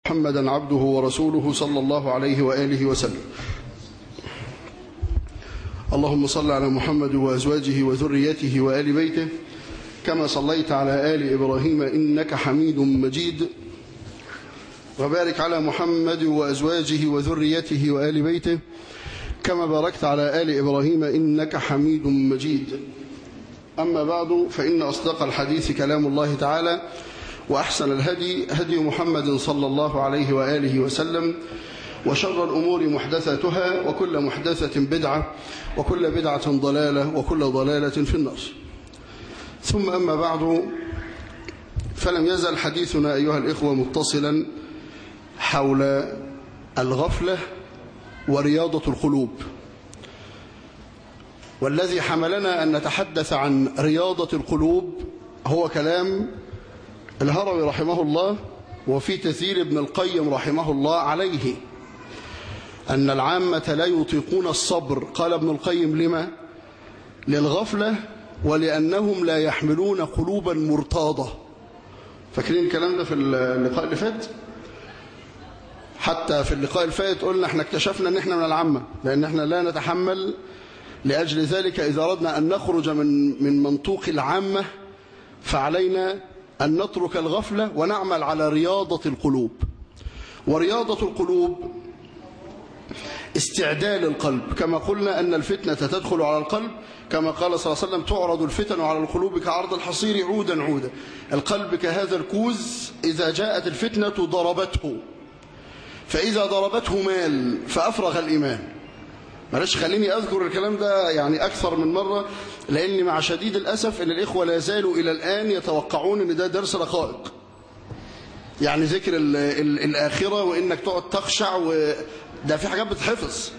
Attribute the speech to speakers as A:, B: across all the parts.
A: محمدا عبده ورسوله صلى الله عليه وآله وسلم اللهم صل على محمد وأزواجه وذريته وآل بيته كما صليت على آل إبراهيم إنك حميد مجيد وبارك على محمد وأزواجه وذريته وآل بيته كما باركت على آل إبراهيم إنك حميد مجيد أما بعد فإن أصدق الحديث كلام الله تعالى وأحسن الهدي هدي محمد صلى الله عليه وآله وسلم وشر الأمور محدثاتها وكل محدثة بدعة وكل بدعة ضلالة وكل ضلالة في النار ثم أما بعد فلم يزل حديثنا أيها الإخوة متصلا حول الغفلة ورياضة القلوب والذي حملنا أن نتحدث عن رياضة القلوب هو كلام الهروي رحمه الله وفي تثير ابن القيم رحمه الله عليه أن العامة لا يطيقون الصبر قال ابن القيم لما للغفلة ولأنهم لا يحملون قلوبا مرتاضة فاكرين الكلام ده في اللقاء اللي فات حتى في اللقاء الفات قلنا احنا اكتشفنا ان احنا من العامة لأن احنا لا نتحمل لأجل ذلك إذا أردنا أن نخرج من من منطوق العامة فعلينا أن نترك الغفلة ونعمل على رياضة القلوب ورياضة القلوب استعدال القلب كما قلنا أن الفتنة تدخل على القلب كما قال صلى الله عليه وسلم تعرض الفتن على القلوب كعرض الحصير عودا عودا القلب كهذا الكوز إذا جاءت الفتنة ضربته فإذا ضربته مال فأفرغ الإيمان معلش خليني أذكر الكلام ده يعني أكثر من مرة لأن مع شديد الأسف أن الإخوة لا زالوا إلى الآن يتوقعون أن ده درس رقائق يعني ذكر ال ال الآخرة وإنك تقعد تخشع وده في حاجات بتحفظ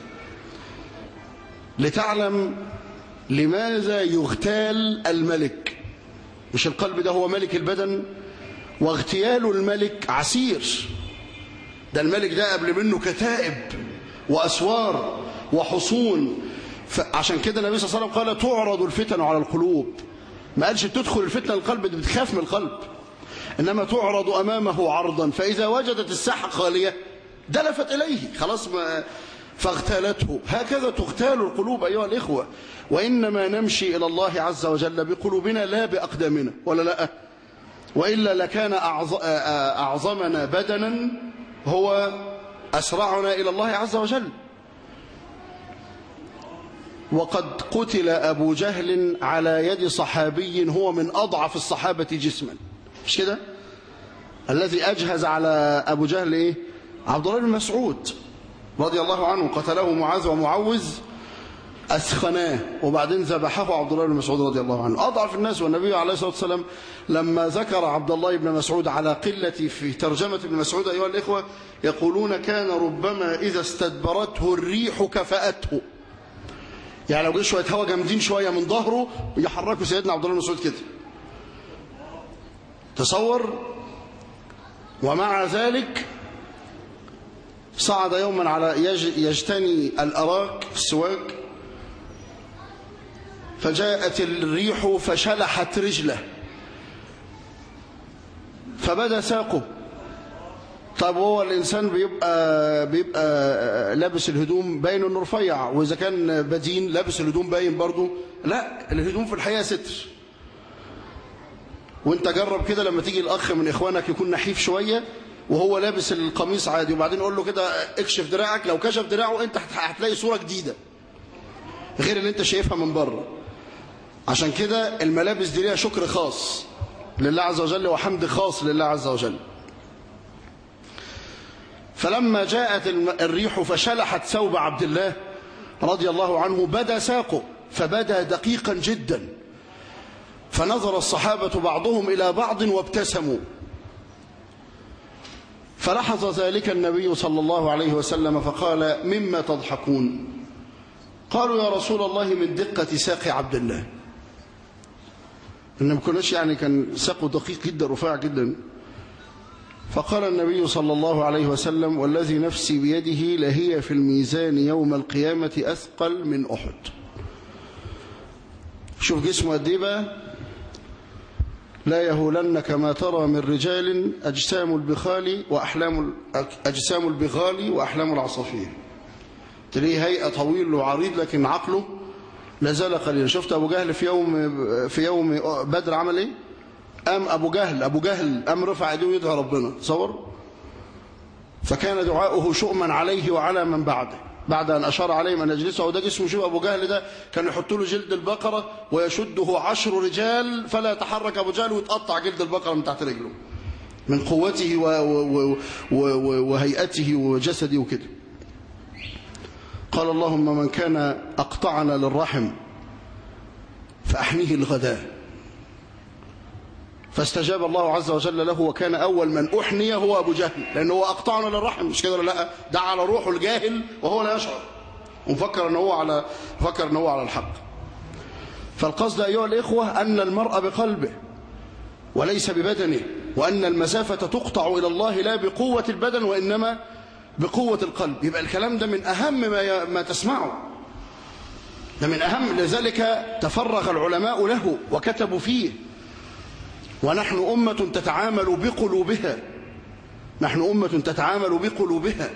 A: لتعلم لماذا يغتال الملك مش القلب ده هو ملك البدن واغتيال الملك عسير ده الملك ده قبل منه كتائب وأسوار وحصون عشان كده النبي صلى الله عليه وسلم قال تعرض الفتن على القلوب ما قالش تدخل الفتنة القلب دي بتخاف من القلب إنما تعرض أمامه عرضا فإذا وجدت الساحة خالية دلفت إليه خلاص ما فاغتالته هكذا تغتال القلوب أيها الإخوة وإنما نمشي إلى الله عز وجل بقلوبنا لا بأقدامنا ولا لا وإلا لكان أعظمنا بدنا هو أسرعنا إلى الله عز وجل وقد قتل أبو جهل على يد صحابي هو من أضعف الصحابة جسما مش كده الذي أجهز على أبو جهل إيه؟ عبد الله بن مسعود رضي الله عنه قتله معاذ ومعوذ أسخناه وبعدين ذبحه عبد الله بن مسعود رضي الله عنه أضعف الناس والنبي عليه الصلاة والسلام لما ذكر عبد الله بن مسعود على قلة في ترجمة ابن مسعود أيها الإخوة يقولون كان ربما إذا استدبرته الريح كفأته يعني لو جه شوية هوا جامدين شوية من ظهره يحركوا سيدنا عبد الله بن مسعود كده تصور ومع ذلك صعد يوما على يجتني الأراك السواك فجاءت الريح فشلحت رجله فبدا ساقه طب هو الإنسان بيبقى, بيبقى لابس الهدوم باين انه رفيع وإذا كان بدين لابس الهدوم باين برضه لا الهدوم في الحقيقة ستر وانت جرب كده لما تيجي الأخ من إخوانك يكون نحيف شوية وهو لابس القميص عادي وبعدين قول له كده اكشف دراعك لو كشف دراعه انت هتلاقي صورة جديدة غير اللي انت شايفها من بره عشان كده الملابس دي ليها شكر خاص لله عز وجل وحمد خاص لله عز وجل فلما جاءت الريح فشلحت ثوب عبد الله رضي الله عنه بدا ساقه فبدا دقيقا جدا فنظر الصحابة بعضهم إلى بعض وابتسموا فلاحظ ذلك النبي صلى الله عليه وسلم فقال مما تضحكون قالوا يا رسول الله من دقة ساق عبد الله إن ما كناش يعني كان ساقه دقيق جدا رفيع جدا فقال النبي صلى الله عليه وسلم والذي نفسي بيده لهي في الميزان يوم القيامة أثقل من أحد شوف جسمه قد ايه بقى لا يهولنك ما ترى من رجال أجسام البخال وأحلام أجسام البغال وأحلام العصافير تلاقيه هيئة طويل وعريض لكن عقله لا زال قليلا شفت أبو جهل في يوم في يوم بدر عمل إيه؟ قام أبو جهل أبو جهل قام رفع يديه ويدعي ربنا تصور فكان دعاؤه شؤما عليه وعلى من بعده بعد أن أشار عليهم أن يجلسوا وده جسمه شوف أبو جهل ده كان يحط له جلد البقرة ويشده عشر رجال فلا يتحرك أبو جهل ويتقطع جلد البقرة من تحت رجله من قوته و و و وهيئته وجسده وكده قال اللهم من كان أقطعنا للرحم فأحنيه الغداء فاستجاب الله عز وجل له وكان أول من أحني هو أبو جهل لأنه هو أقطعنا للرحم مش كده ولا لا ده على روحه الجاهل وهو لا يشعر ومفكر أنه هو على فكر أنه هو على الحق فالقصد أيها الإخوة أن المرء بقلبه وليس ببدنه وأن المسافة تقطع إلى الله لا بقوة البدن وإنما بقوة القلب يبقى الكلام ده من أهم ما, ما تسمعه ده من أهم لذلك تفرغ العلماء له وكتبوا فيه ونحن أمة تتعامل بقلوبها نحن أمة تتعامل بقلوبها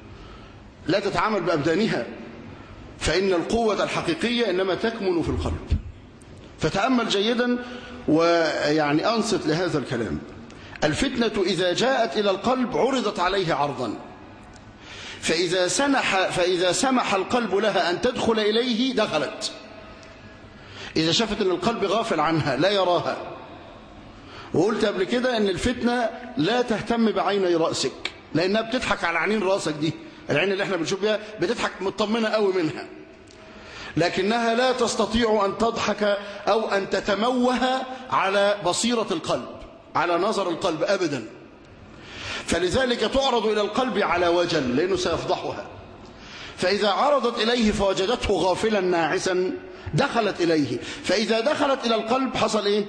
A: لا تتعامل بأبدانها فإن القوة الحقيقية إنما تكمن في القلب فتأمل جيدا ويعني أنصت لهذا الكلام الفتنة إذا جاءت إلى القلب عرضت عليه عرضا فإذا سمح, فإذا سمح القلب لها أن تدخل إليه دخلت إذا شافت أن القلب غافل عنها لا يراها وقلت قبل كده أن الفتنة لا تهتم بعيني رأسك لأنها بتضحك على عينين رأسك دي العين اللي احنا بنشوف بيها بتضحك مطمنة قوي منها لكنها لا تستطيع أن تضحك أو أن تتموه على بصيرة القلب على نظر القلب أبدا فلذلك تعرض إلى القلب على وجل لأنه سيفضحها فإذا عرضت إليه فوجدته غافلا ناعسا دخلت إليه فإذا دخلت إلى القلب حصل إيه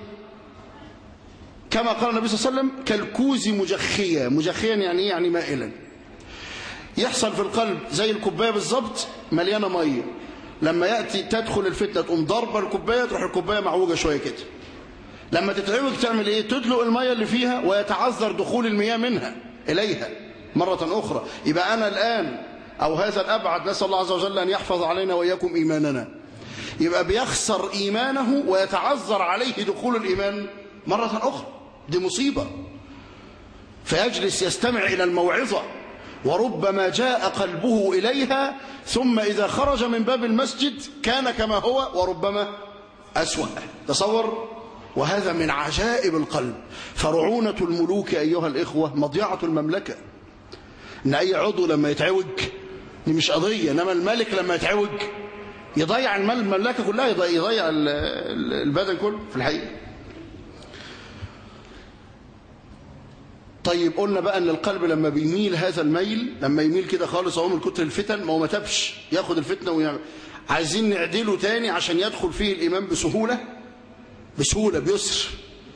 A: كما قال النبي صلى الله عليه وسلم كالكوز مجخية مجخيا يعني إيه يعني مائلا يحصل في القلب زي الكوبايه بالظبط مليانة مية لما يأتي تدخل الفتنة تقوم ضربة الكوباية تروح الكوباية معوجة شوية كده لما تتعوج تعمل ايه تدلق المية اللي فيها ويتعذر دخول المياه منها إليها مرة أخرى يبقى أنا الآن أو هذا الأبعد نسأل الله عز وجل أن يحفظ علينا وإياكم إيماننا يبقى بيخسر إيمانه ويتعذر عليه دخول الإيمان مرة أخرى دي مصيبة فيجلس يستمع إلى الموعظة وربما جاء قلبه إليها ثم إذا خرج من باب المسجد كان كما هو وربما أسوأ تصور وهذا من عجائب القلب فرعونة الملوك أيها الإخوة مضيعة المملكة إن أي عضو لما يتعوج دي مش قضية إنما الملك لما يتعوج يضيع المملكة كلها يضيع البدن كله في الحقيقة طيب قلنا بقى ان القلب لما بيميل هذا الميل لما يميل كده خالص اهو من كتر الفتن ما هو ما تبش ياخد الفتنه ويعمل عايزين نعدله تاني عشان يدخل فيه الايمان بسهوله بسهوله بيسر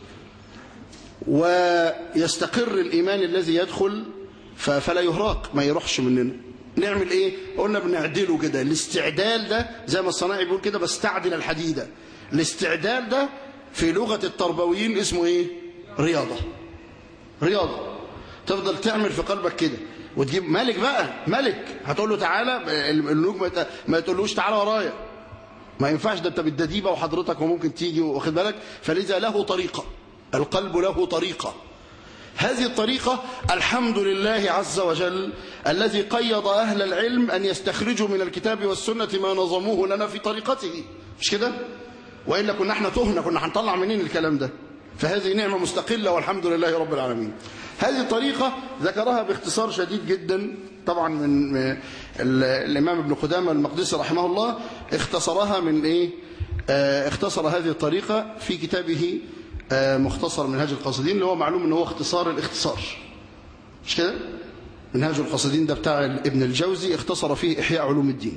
A: ويستقر الايمان الذي يدخل فلا يهراق ما يروحش مننا نعمل ايه قلنا بنعدله كده الاستعدال ده زي ما الصناعي بيقول كده بستعدل الحديده الاستعدال ده في لغه التربويين اسمه ايه رياضه رياضة تفضل تعمل في قلبك كده وتجيب ملك بقى ملك هتقول له تعالى الملوك ما تقولوش تعالى ورايا ما ينفعش ده انت بالدديبه وحضرتك وممكن تيجي واخد بالك فلذا له طريقه القلب له طريقه هذه الطريقة الحمد لله عز وجل الذي قيض أهل العلم أن يستخرجوا من الكتاب والسنة ما نظموه لنا في طريقته مش كده؟ وإلا كنا احنا تهنا كنا هنطلع منين الكلام ده فهذه نعمة مستقلة والحمد لله رب العالمين هذه الطريقة ذكرها باختصار شديد جدا طبعا من الإمام ابن قدامة المقدسي رحمه الله اختصرها من إيه اه اختصر هذه الطريقة في كتابه اه مختصر منهاج القاصدين اللي هو معلوم ان هو اختصار الاختصار مش كده منهاج القاصدين ده بتاع ابن الجوزي اختصر فيه إحياء علوم الدين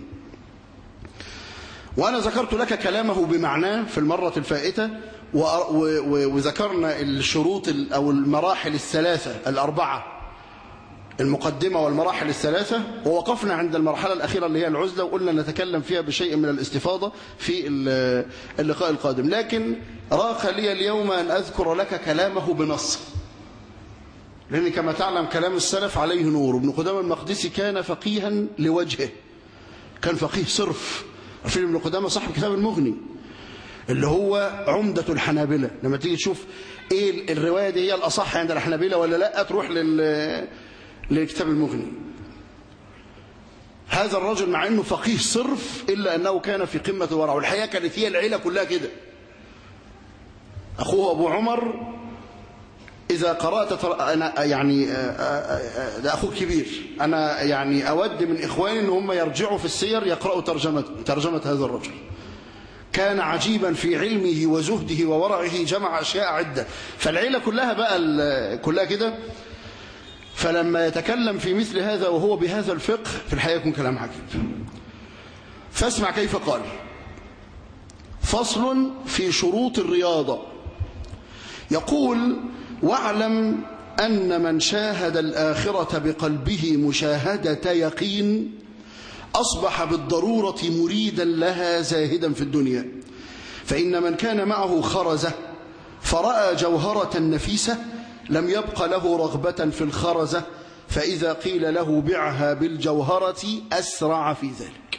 A: وأنا ذكرت لك كلامه بمعناه في المرة الفائتة وذكرنا الشروط أو المراحل الثلاثة الأربعة المقدمة والمراحل الثلاثة ووقفنا عند المرحلة الأخيرة اللي هي العزلة وقلنا نتكلم فيها بشيء من الاستفاضة في اللقاء القادم لكن راق لي اليوم أن أذكر لك كلامه بنص لأن كما تعلم كلام السلف عليه نور ابن قدامة المقدسي كان فقيها لوجهه كان فقيه صرف عارفين ابن قدامة صاحب كتاب المغني اللي هو عمدة الحنابلة لما تيجي تشوف ايه الرواية دي هي الأصح عند الحنابلة ولا لا تروح لل لكتاب المغني هذا الرجل مع انه فقيه صرف الا انه كان في قمه الورع والحقيقه كانت هي العيله كلها كده اخوه ابو عمر اذا قرات تر... انا يعني ده اخوه كبير انا يعني اود من اخواني ان هم يرجعوا في السير يقراوا ترجمه ترجمه هذا الرجل كان عجيبا في علمه وزهده وورعه جمع اشياء عده فالعيله كلها بقى كلها كده فلما يتكلم في مثل هذا وهو بهذا الفقه في الحقيقة يكون كلام عجيب فاسمع كيف قال فصل في شروط الرياضة يقول واعلم أن من شاهد الآخرة بقلبه مشاهدة يقين أصبح بالضرورة مريدا لها زاهدا في الدنيا فإن من كان معه خرزة فرأى جوهرة نفيسة لم يبق له رغبة في الخرزة فإذا قيل له بعها بالجوهرة أسرع في ذلك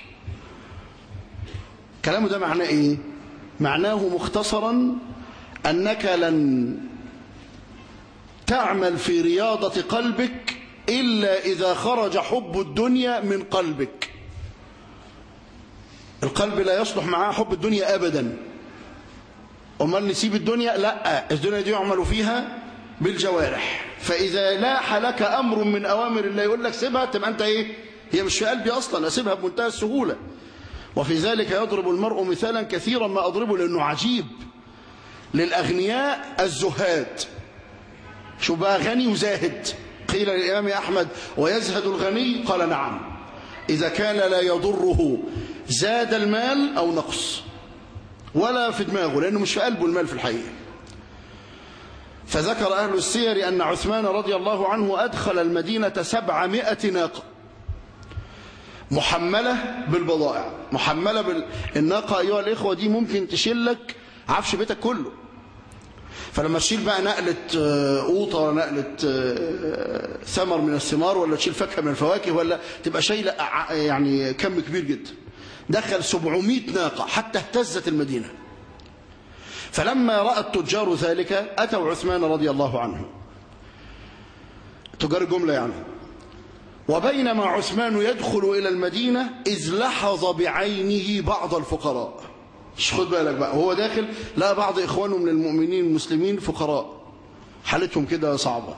A: كلامه ده معناه إيه؟ معناه مختصرا أنك لن تعمل في رياضة قلبك إلا إذا خرج حب الدنيا من قلبك القلب لا يصلح معاه حب الدنيا أبدا أمال نسيب الدنيا لا الدنيا دي يعمل فيها بالجوارح فإذا لاح لك أمر من أوامر الله يقول لك سيبها تبقى أنت إيه هي مش في قلبي أصلا أسيبها بمنتهى السهولة وفي ذلك يضرب المرء مثالا كثيرا ما أضربه لأنه عجيب للأغنياء الزهاد شو بقى غني وزاهد قيل للإمام أحمد ويزهد الغني قال نعم إذا كان لا يضره زاد المال أو نقص ولا في دماغه لأنه مش في قلبه المال في الحقيقة فذكر أهل السير أن عثمان رضي الله عنه أدخل المدينة سبعمائة ناقة محملة بالبضائع محملة بال... الناقة أيها الإخوة دي ممكن تشيل لك عفش بيتك كله فلما تشيل بقى نقلة قوطة ولا نقلة ثمر من الثمار ولا تشيل فاكهة من الفواكه ولا تبقى شايلة يعني كم كبير جدا دخل 700 ناقة حتى اهتزت المدينة فلما رأى التجار ذلك أتوا عثمان رضي الله عنه تجار الجملة يعني وبينما عثمان يدخل إلى المدينة إذ لحظ بعينه بعض الفقراء مش خد بالك بقى هو داخل لا بعض إخوانه من المؤمنين المسلمين فقراء حالتهم كده صعبة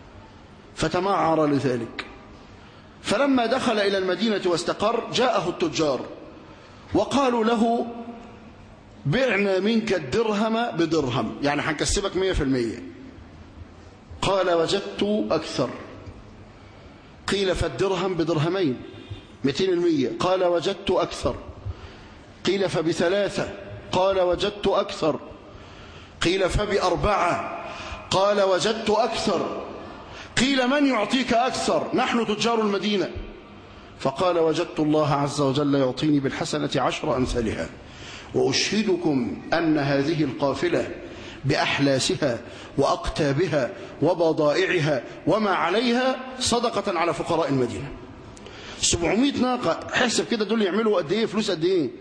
A: فتمعر لذلك فلما دخل إلى المدينة واستقر جاءه التجار وقالوا له بعنا منك الدرهم بدرهم يعني هنكسبك مية في المية قال وجدت أكثر قيل فالدرهم بدرهمين مئتين المية قال وجدت أكثر قيل فبثلاثة قال وجدت أكثر قيل فبأربعة قال وجدت أكثر قيل من يعطيك أكثر نحن تجار المدينة فقال وجدت الله عز وجل يعطيني بالحسنة عشر أمثالها وأشهدكم أن هذه القافلة بأحلاسها وأقتابها وبضائعها وما عليها صدقة على فقراء المدينة 700 ناقة حسب كده دول يعملوا قد ايه فلوس قد ايه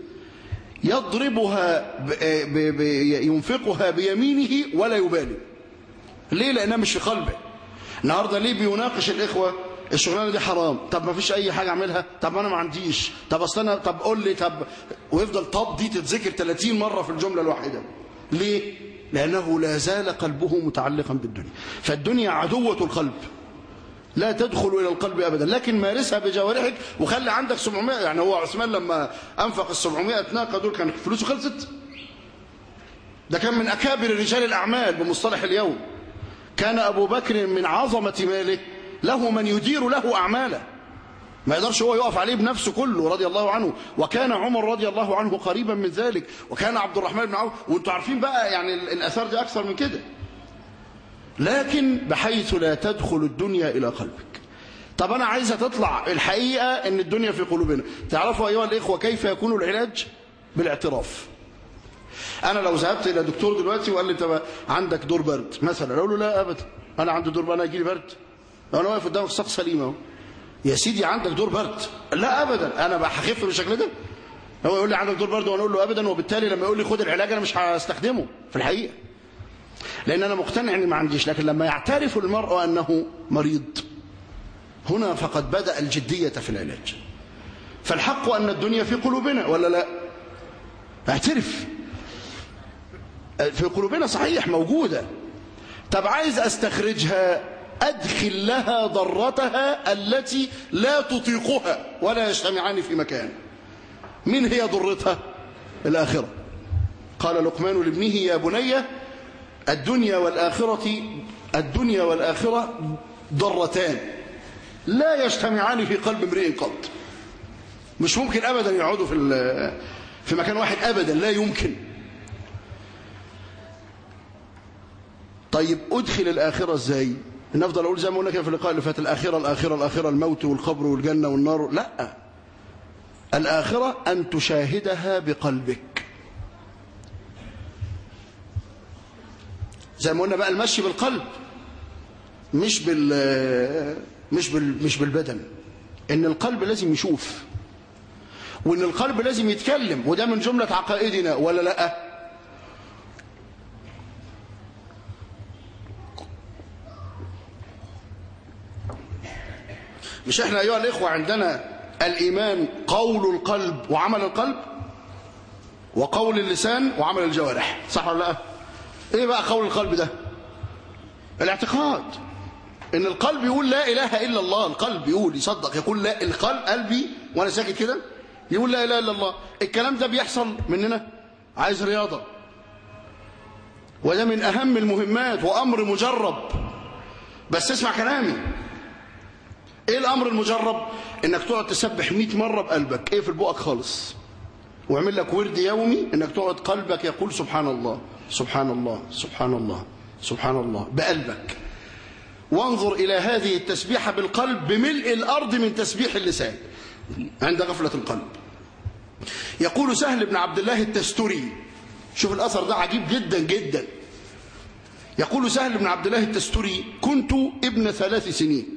A: يضربها ب ب ب ينفقها بيمينه ولا يبالي ليه لأنها مش في قلبه النهاردة ليه بيناقش الإخوة الشغلانه دي حرام طب ما فيش اي حاجه اعملها طب انا ما عنديش طب اصل انا طب قول لي طب ويفضل طب دي تتذكر 30 مره في الجمله الواحده ليه لانه لا زال قلبه متعلقا بالدنيا فالدنيا عدوه القلب لا تدخل الى القلب ابدا لكن مارسها بجوارحك وخلي عندك 700 يعني هو عثمان لما انفق ال 700 ناقه دول كان فلوسه خلصت ده كان من اكابر رجال الاعمال بمصطلح اليوم كان ابو بكر من عظمه ماله له من يدير له أعماله ما يقدرش هو يقف عليه بنفسه كله رضي الله عنه وكان عمر رضي الله عنه قريبا من ذلك وكان عبد الرحمن بن عوف وانتوا عارفين بقى يعني الأثار دي أكثر من كده لكن بحيث لا تدخل الدنيا إلى قلبك طب أنا عايزة تطلع الحقيقة أن الدنيا في قلوبنا تعرفوا أيها الإخوة كيف يكون العلاج بالاعتراف أنا لو ذهبت إلى دكتور دلوقتي وقال لي أنت عندك دور برد مثلا أقول له لا أبدا أنا عندي دور برد أنا يجي لي برد أنا واقف قدامك ساق سليم أهو يا سيدي عندك دور برد لا أبدا أنا هخف بالشكل ده هو يقول لي عندك دور برد وأنا أقول له أبدا وبالتالي لما يقول لي خد العلاج أنا مش هستخدمه في الحقيقة لأن أنا مقتنع أني ما عنديش لكن لما يعترف المرء أنه مريض هنا فقد بدأ الجدية في العلاج فالحق أن الدنيا في قلوبنا ولا لا اعترف في قلوبنا صحيح موجودة طب عايز أستخرجها أدخل لها ضرتها التي لا تطيقها ولا يجتمعان في مكان من هي ضرتها الآخرة قال لقمان لابنه يا بني الدنيا والآخرة الدنيا والآخرة ضرتان لا يجتمعان في قلب امرئ قط مش ممكن أبدا يقعدوا في في مكان واحد أبدا لا يمكن طيب أدخل الآخرة ازاي نفضل أقول زي ما قلنا كده في اللقاء اللي فات الآخرة الآخرة الآخرة الموت والقبر والجنة والنار لا الآخرة أن تشاهدها بقلبك زي ما قلنا بقى المشي بالقلب مش بال مش بال مش بالبدن ان القلب لازم يشوف وان القلب لازم يتكلم وده من جملة عقائدنا ولا لا مش احنا ايها الاخوة عندنا الايمان قول القلب وعمل القلب وقول اللسان وعمل الجوارح صح ولا لا ايه بقى قول القلب ده الاعتقاد ان القلب يقول لا اله الا الله القلب يقول يصدق يقول لا القلب قلبي وانا ساكت كده يقول لا اله الا الله الكلام ده بيحصل مننا عايز رياضه وده من اهم المهمات وامر مجرب بس اسمع كلامي ايه الامر المجرب انك تقعد تسبح 100 مره بقلبك ايه في البقك خالص واعمل لك ورد يومي انك تقعد قلبك يقول سبحان الله سبحان الله سبحان الله سبحان الله بقلبك وانظر إلى هذه التسبيحة بالقلب بملء الأرض من تسبيح اللسان عند غفلة القلب يقول سهل بن عبد الله التستري شوف الأثر ده عجيب جدا جدا يقول سهل بن عبد الله التستري كنت ابن ثلاث سنين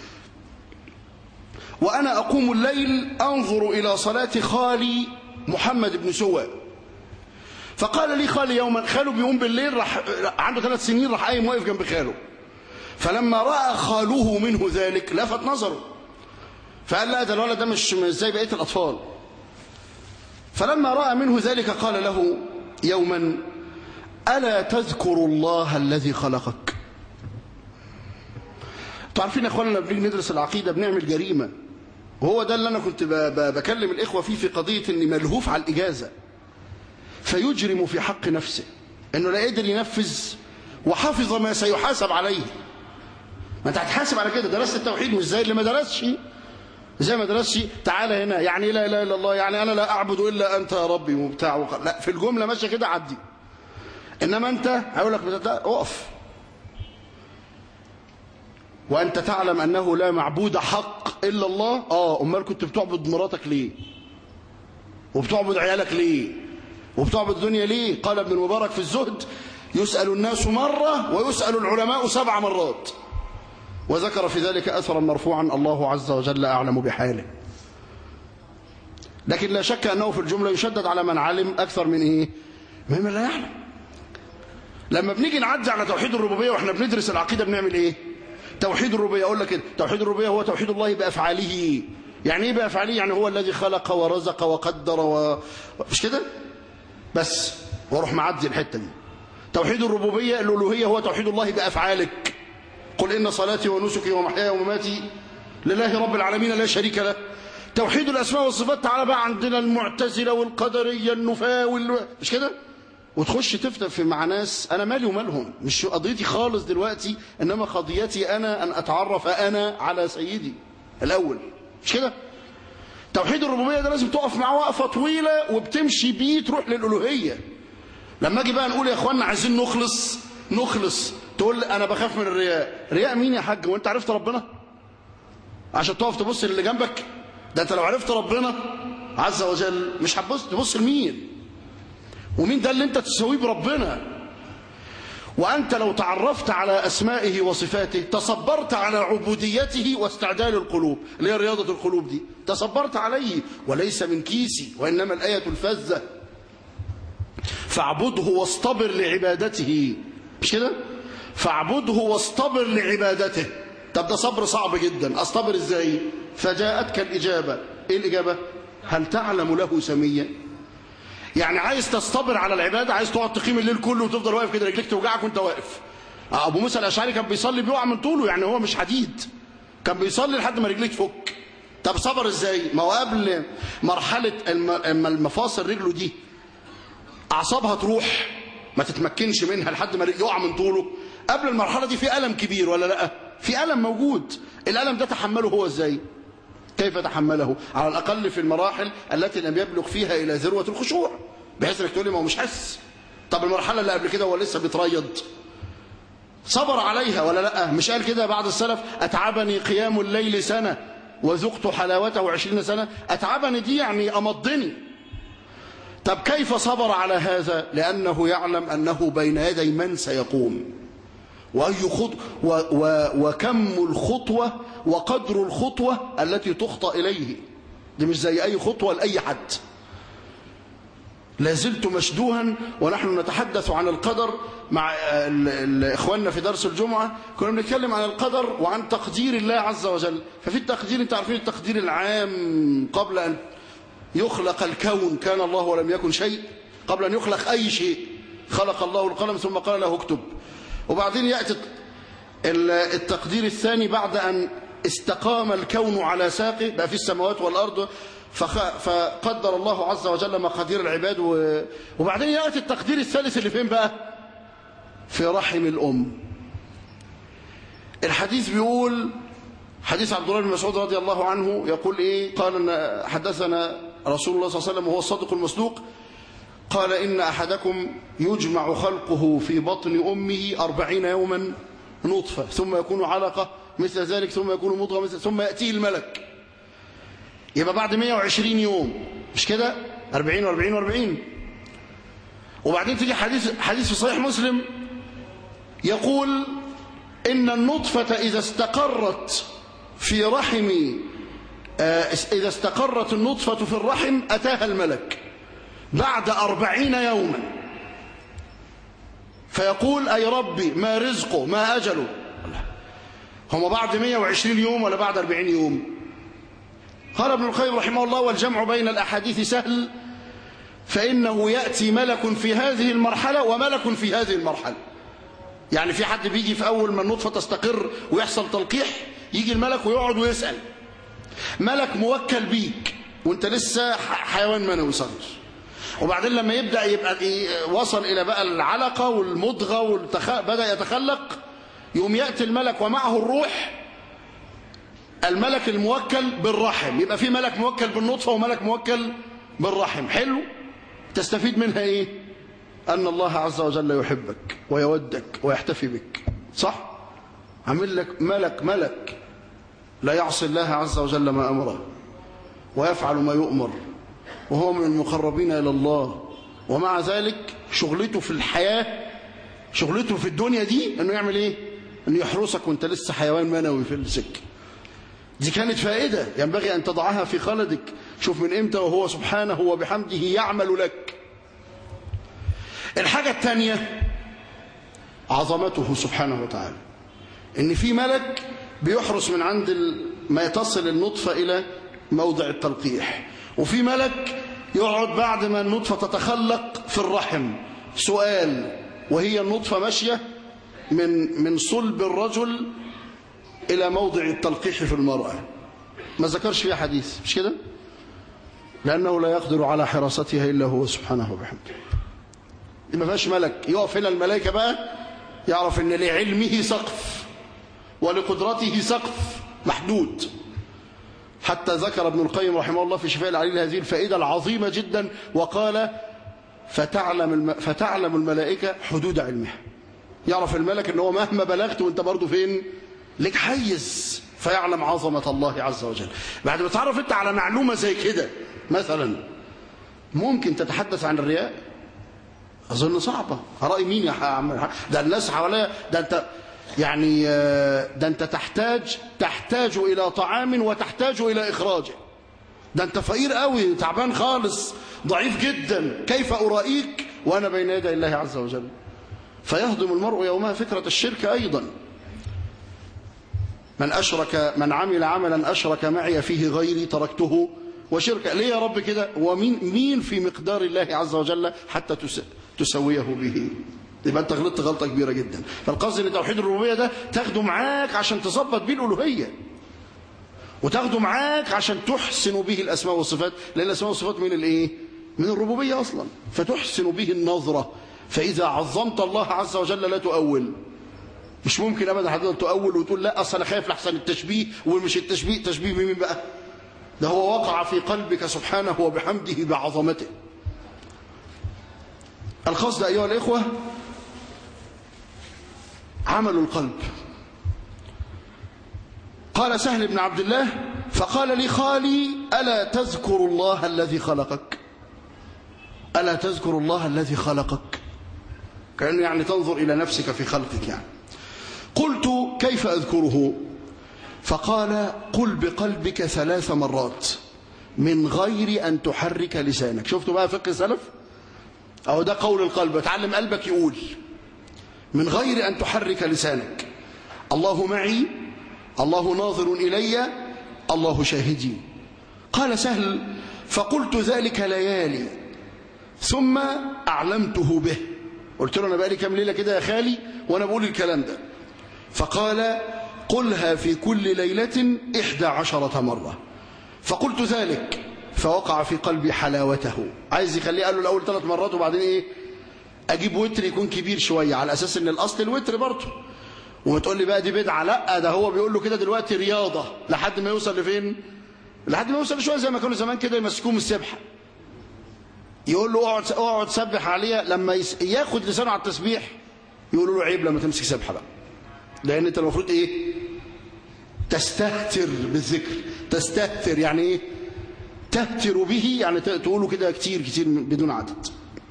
A: وأنا أقوم الليل أنظر إلى صلاة خالي محمد بن سوى فقال لي خالي يوما خاله بيقوم بالليل راح عنده ثلاث سنين راح قايم واقف جنب خاله فلما رأى خاله منه ذلك لفت نظره فقال لا ده الولد ده مش زي بقية الأطفال فلما رأى منه ذلك قال له يوما ألا تذكر الله الذي خلقك تعرفين يا اخوانا لما بنيجي ندرس العقيدة بنعمل جريمة وهو ده اللي أنا كنت بكلم الإخوة فيه في قضية أني ملهوف على الإجازة فيجرم في حق نفسه أنه لا قدر ينفذ وحفظ ما سيحاسب عليه ما انت هتحاسب على كده درست التوحيد مش زي اللي ما درسش زي ما درسش تعالى هنا يعني لا اله الا الله يعني انا لا اعبد الا انت يا ربي وبتاع وق... لا في الجمله ماشيه كده عدي انما انت هقول لك اقف وانت تعلم انه لا معبود حق الا الله اه امال كنت بتعبد مراتك ليه وبتعبد عيالك ليه وبتعبد الدنيا ليه قال ابن المبارك في الزهد يسأل الناس مرة ويسأل العلماء سبع مرات وذكر في ذلك أثرا مرفوعا الله عز وجل أعلم بحاله لكن لا شك أنه في الجملة يشدد على من علم أكثر من إيه مما لا يعلم لما بنيجي نعدي على توحيد الربوبية وإحنا بندرس العقيدة بنعمل إيه توحيد الربوبية أقول لك كده توحيد الربوبية هو توحيد الله بأفعاله يعني إيه بأفعاله يعني هو الذي خلق ورزق وقدر و... مش كده بس واروح معدي الحتة دي توحيد الربوبية الألوهية هو توحيد الله بأفعالك قل إن صلاتي ونسكي ومحياي ومماتي لله رب العالمين لا شريك له توحيد الأسماء والصفات تعالى بقى عندنا المعتزلة والقدرية النفاة وال... مش كده وتخش تفتن في مع ناس أنا مالي ومالهم مش قضيتي خالص دلوقتي إنما قضيتي أنا أن أتعرف أنا على سيدي الأول مش كده توحيد الربوبية ده لازم تقف معاه وقفة طويلة وبتمشي بيه تروح للألوهية لما اجي بقى نقول يا اخوانا عايزين نخلص نخلص تقول انا بخاف من الرياء رياء مين يا حاج وانت عرفت ربنا عشان تقف تبص للي جنبك ده انت لو عرفت ربنا عز وجل مش هتبص تبص لمين ومين ده اللي انت تسويه بربنا وأنت لو تعرفت على أسمائه وصفاته تصبرت على عبوديته واستعدال القلوب اللي هي رياضة القلوب دي تصبرت عليه وليس من كيسي وإنما الآية الفذة فاعبده واصطبر لعبادته مش كده فاعبده واصطبر لعبادته طب ده صبر صعب جدا اصطبر ازاي فجاءتك الإجابة ايه الإجابة هل تعلم له سميا يعني عايز تصطبر على العبادة عايز تقعد تقيم الليل كله وتفضل واقف كده رجليك توجعك وانت واقف ابو موسى الاشعري كان بيصلي بيقع من طوله يعني هو مش حديد كان بيصلي لحد ما رجليه تفك طب صبر ازاي ما هو قبل مرحلة اما المفاصل رجله دي اعصابها تروح ما تتمكنش منها لحد ما يقع من طوله قبل المرحلة دي في ألم كبير ولا لا في ألم موجود الألم ده تحمله هو ازاي كيف تحمله على الأقل في المراحل التي لم يبلغ فيها إلى ذروة الخشوع بحيث انك تقول لي ما هو مش حس طب المرحلة اللي قبل كده هو لسه بيتريض صبر عليها ولا لا مش قال كده بعض السلف أتعبني قيام الليل سنة وذقت حلاوته عشرين سنة أتعبني دي يعني أمضني طب كيف صبر على هذا لأنه يعلم أنه بين يدي من سيقوم وأي خط و و وكم الخطوة وقدر الخطوة التي تخطى إليه دي مش زي أي خطوة لأي حد لازلت مشدوها ونحن نتحدث عن القدر مع إخواننا في درس الجمعة كنا بنتكلم عن القدر وعن تقدير الله عز وجل ففي التقدير انت عارفين التقدير العام قبل أن يخلق الكون كان الله ولم يكن شيء قبل أن يخلق أي شيء خلق الله القلم ثم قال له اكتب وبعدين يأتي التقدير الثاني بعد أن استقام الكون على ساقه بقى في السماوات والأرض فقدر الله عز وجل مقادير العباد وبعدين يأتي التقدير الثالث اللي فين بقى في رحم الأم الحديث بيقول حديث عبد الله بن مسعود رضي الله عنه يقول إيه قال إن حدثنا رسول الله صلى الله عليه وسلم وهو الصادق المصدوق قال إن أحدكم يجمع خلقه في بطن أمه أربعين يوما نطفة ثم يكون علقة مثل ذلك ثم يكون مضغة مثل ثم يأتيه الملك يبقى بعد 120 يوم مش كده 40 و40 و40 وبعدين تيجي حديث حديث في صحيح مسلم يقول إن النطفة إذا استقرت في رحم إذا استقرت النطفة في الرحم أتاها الملك بعد أربعين يوما فيقول أي ربي ما رزقه ما أجله هم بعد 120 يوم ولا بعد 40 يوم قال ابن القيم رحمه الله والجمع بين الأحاديث سهل فإنه يأتي ملك في هذه المرحلة وملك في هذه المرحلة يعني في حد بيجي في أول ما النطفة تستقر ويحصل تلقيح يجي الملك ويقعد ويسأل ملك موكل بيك وانت لسه حيوان منوي صغير وبعدين لما يبدأ يبقى وصل إلى بقى العلقة والمضغة والتخ... بدأ يتخلق يوم يأتي الملك ومعه الروح الملك الموكل بالرحم يبقى في ملك موكل بالنطفة وملك موكل بالرحم حلو تستفيد منها ايه أن الله عز وجل يحبك ويودك ويحتفي بك صح عامل لك ملك ملك لا يعصي الله عز وجل ما أمره ويفعل ما يؤمر وهو من المقربين إلى الله ومع ذلك شغلته في الحياة شغلته في الدنيا دي أنه يعمل إيه أنه يحرسك وانت لسه حيوان منوي في السكة دي كانت فائدة ينبغي أن تضعها في خلدك شوف من إمتى وهو سبحانه وبحمده يعمل لك الحاجة الثانية عظمته سبحانه وتعالى إن في ملك بيحرس من عند ما تصل النطفة إلى موضع التلقيح وفي ملك يقعد بعد ما النطفة تتخلق في الرحم سؤال وهي النطفة ماشية من من صلب الرجل إلى موضع التلقيح في المرأة ما ذكرش فيها حديث مش كده لأنه لا يقدر على حراستها إلا هو سبحانه وبحمده ما فيهاش ملك يقف هنا الملائكة بقى يعرف ان لعلمه سقف ولقدرته سقف محدود حتى ذكر ابن القيم رحمه الله في شفاء العليل هذه الفائدة العظيمة جدا وقال فتعلم, الم... فتعلم الملائكة حدود علمها يعرف الملك ان هو مهما بلغت وانت برضه فين لك حيز فيعلم عظمة الله عز وجل بعد ما تعرف انت على معلومة زي كده مثلا ممكن تتحدث عن الرياء أظن صعبة رأي مين يا عم ده الناس حواليا ده أنت يعني ده أنت تحتاج تحتاج إلى طعام وتحتاج إلى إخراجه ده أنت فقير قوي تعبان خالص ضعيف جدا كيف أرائيك وأنا بين يدي الله عز وجل فيهضم المرء يومها فكرة الشرك أيضا من أشرك من عمل عملا أشرك معي فيه غيري تركته وشرك ليه يا رب كده ومين مين في مقدار الله عز وجل حتى تسويه به يبقى انت غلطت غلطه كبيره جدا فالقصد ان توحيد الربوبيه ده تاخده معاك عشان تظبط بيه الالوهيه وتاخده معاك عشان تحسن به الاسماء والصفات لان الاسماء والصفات من الايه من الربوبيه اصلا فتحسن به النظره فاذا عظمت الله عز وجل لا تؤول مش ممكن ابدا حضرتك تؤول وتقول لا اصل انا خايف لحسن التشبيه ومش التشبيه تشبيه بمين بقى ده هو وقع في قلبك سبحانه وبحمده بعظمته القصد أيها الإخوة عمل القلب قال سهل بن عبد الله فقال لي خالي ألا تذكر الله الذي خلقك ألا تذكر الله الذي خلقك كأنه يعني تنظر إلى نفسك في خلقك يعني قلت كيف أذكره فقال قل بقلبك ثلاث مرات من غير أن تحرك لسانك شفتوا بقى فقه السلف أو ده قول القلب تعلم قلبك يقول من غير أن تحرك لسانك الله معي الله ناظر إلي الله شاهدي قال سهل فقلت ذلك ليالي ثم أعلمته به قلت له أنا بقالي كام ليلة كده يا خالي وأنا بقول الكلام ده فقال قلها في كل ليلة إحدى عشرة مرة فقلت ذلك فوقع في قلبي حلاوته عايز يخليه قال له الأول ثلاث مرات وبعدين إيه أجيب وتر يكون كبير شوية على أساس إن الأصل الوتر برضه وما تقول لي بقى دي بدعة لا ده هو بيقول له كده دلوقتي رياضة لحد ما يوصل لفين لحد ما يوصل شوية زي ما كانوا زمان كده يمسكوه من السبحة يقول له اقعد اقعد سبح عليها لما يس... ياخد لسانه على التسبيح يقولوا له عيب لما تمسك سبحة بقى لأن أنت المفروض إيه تستهتر بالذكر تستهتر يعني إيه تهتر به يعني تقوله كده كتير كتير بدون عدد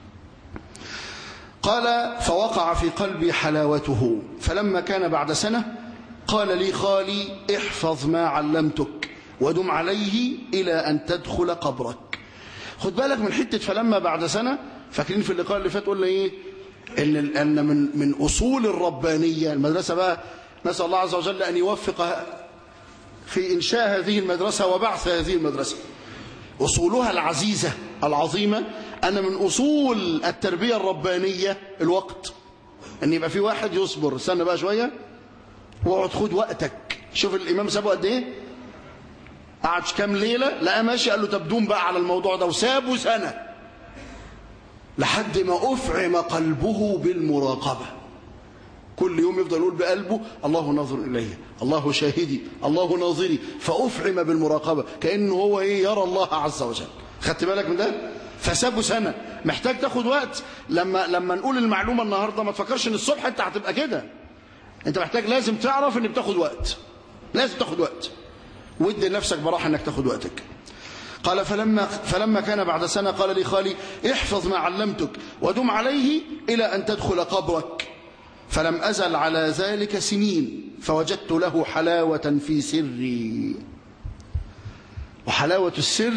A: قال فوقع في قلبي حلاوته فلما كان بعد سنة قال لي خالي احفظ ما علمتك ودم عليه إلى أن تدخل قبرك خد بالك من حتة فلما بعد سنة فاكرين في اللقاء اللي فات قلنا إيه إن, أن من, من أصول الربانية المدرسة بقى نسأل الله عز وجل أن يوفق في إنشاء هذه المدرسة وبعث هذه المدرسة أصولها العزيزة العظيمة أن من أصول التربية الربانية الوقت أن يبقى في واحد يصبر استنى بقى شوية واقعد خد وقتك شوف الإمام سابه قد إيه قعد كام ليلة لقى ماشي قال له تبدون بقى على الموضوع ده وسابه سنة لحد ما أفعم قلبه بالمراقبة كل يوم يفضل يقول بقلبه الله ناظر إليه الله شاهدي الله ناظري فأفعم بالمراقبة كأنه هو إيه يرى الله عز وجل خدت بالك من ده فسابه سنة محتاج تاخد وقت لما لما نقول المعلومة النهاردة ما تفكرش ان الصبح انت هتبقى كده انت محتاج لازم تعرف ان بتاخد وقت لازم تاخد وقت ودي لنفسك براحة انك تاخد وقتك قال فلما, فلما كان بعد سنة قال لي خالي احفظ ما علمتك ودم عليه إلى أن تدخل قبرك فلم أزل على ذلك سنين فوجدت له حلاوة في سري وحلاوة السر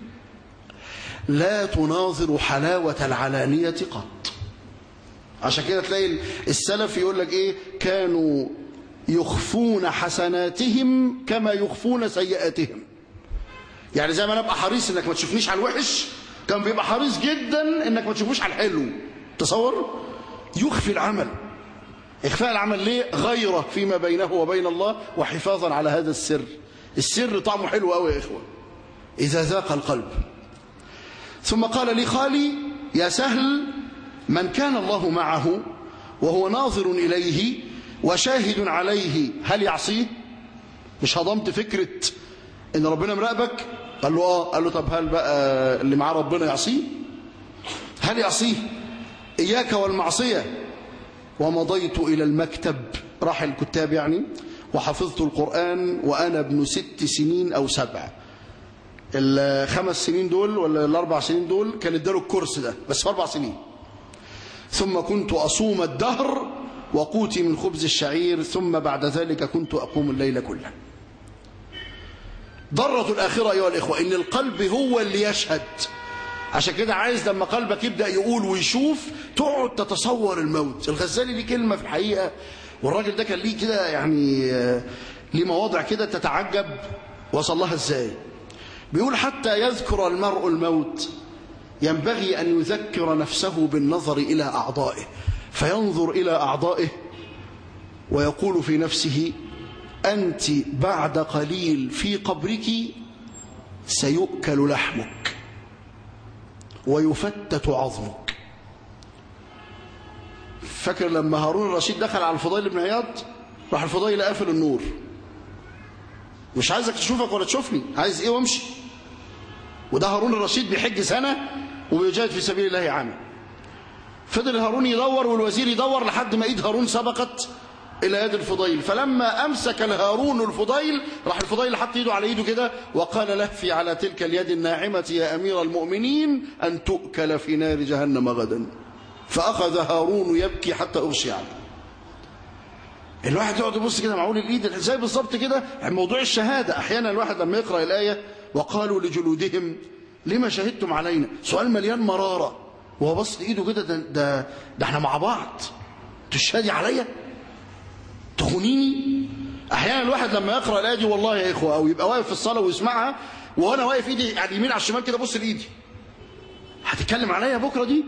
A: لا تناظر حلاوة العلانية قط عشان كده تلاقي السلف يقول لك ايه كانوا يخفون حسناتهم كما يخفون سيئاتهم يعني زي ما انا ابقى حريص انك ما تشوفنيش على الوحش كان بيبقى حريص جدا انك ما تشوفوش على الحلو تصور يخفي العمل إخفاء العمل ليه غيره فيما بينه وبين الله وحفاظا على هذا السر السر طعمه حلو قوي يا إخوة إذا ذاق القلب ثم قال لي خالي يا سهل من كان الله معه وهو ناظر إليه وشاهد عليه هل يعصيه مش هضمت فكرة إن ربنا مراقبك قال له آه قال له طب هل بقى اللي معاه ربنا يعصيه هل يعصيه إياك والمعصية ومضيت إلى المكتب راح الكتاب يعني وحفظت القرآن وأنا ابن ست سنين أو سبع الخمس سنين دول ولا الأربع سنين دول كان اداله الكورس ده بس في أربع سنين ثم كنت أصوم الدهر وقوتي من خبز الشعير ثم بعد ذلك كنت أقوم الليل كله ضرة الآخرة أيها الإخوة إن القلب هو اللي يشهد عشان كده عايز لما قلبك يبدأ يقول ويشوف تقعد تتصور الموت الغزالي ليه كلمة في الحقيقة والراجل ده كان ليه كده يعني ليه مواضع كده تتعجب وصل لها ازاي بيقول حتى يذكر المرء الموت ينبغي أن يذكر نفسه بالنظر إلى أعضائه فينظر إلى أعضائه ويقول في نفسه أنت بعد قليل في قبرك سيؤكل لحمك ويفتت عظمك فاكر لما هارون الرشيد دخل على الفضيل بن عياض راح الفضيل قافل النور مش عايزك تشوفك ولا تشوفني عايز ايه وامشي وده هارون الرشيد بيحج سنة وبيجاهد في سبيل الله عام فضل هارون يدور والوزير يدور لحد ما ايد هارون سبقت الى يد الفضيل فلما امسك الهارون الفضيل راح الفضيل حط ايده على ايده كده وقال لهفي على تلك اليد الناعمة يا امير المؤمنين ان تؤكل في نار جهنم غدا فاخذ هارون يبكي حتى اغشي عنه الواحد يقعد يبص كده معقول الايد زي بالظبط كده موضوع الشهاده احيانا الواحد لما يقرا الايه وقالوا لجلودهم لما شهدتم علينا سؤال مليان مراره وهو بص ايده كده ده, ده ده احنا مع بعض تشهدي عليا تخونيني احيانا الواحد لما يقرا الايه دي والله يا اخوه او يبقى واقف في الصلاه ويسمعها وانا واقف ايدي على اليمين على الشمال كده بص لايدي هتتكلم عليا بكره دي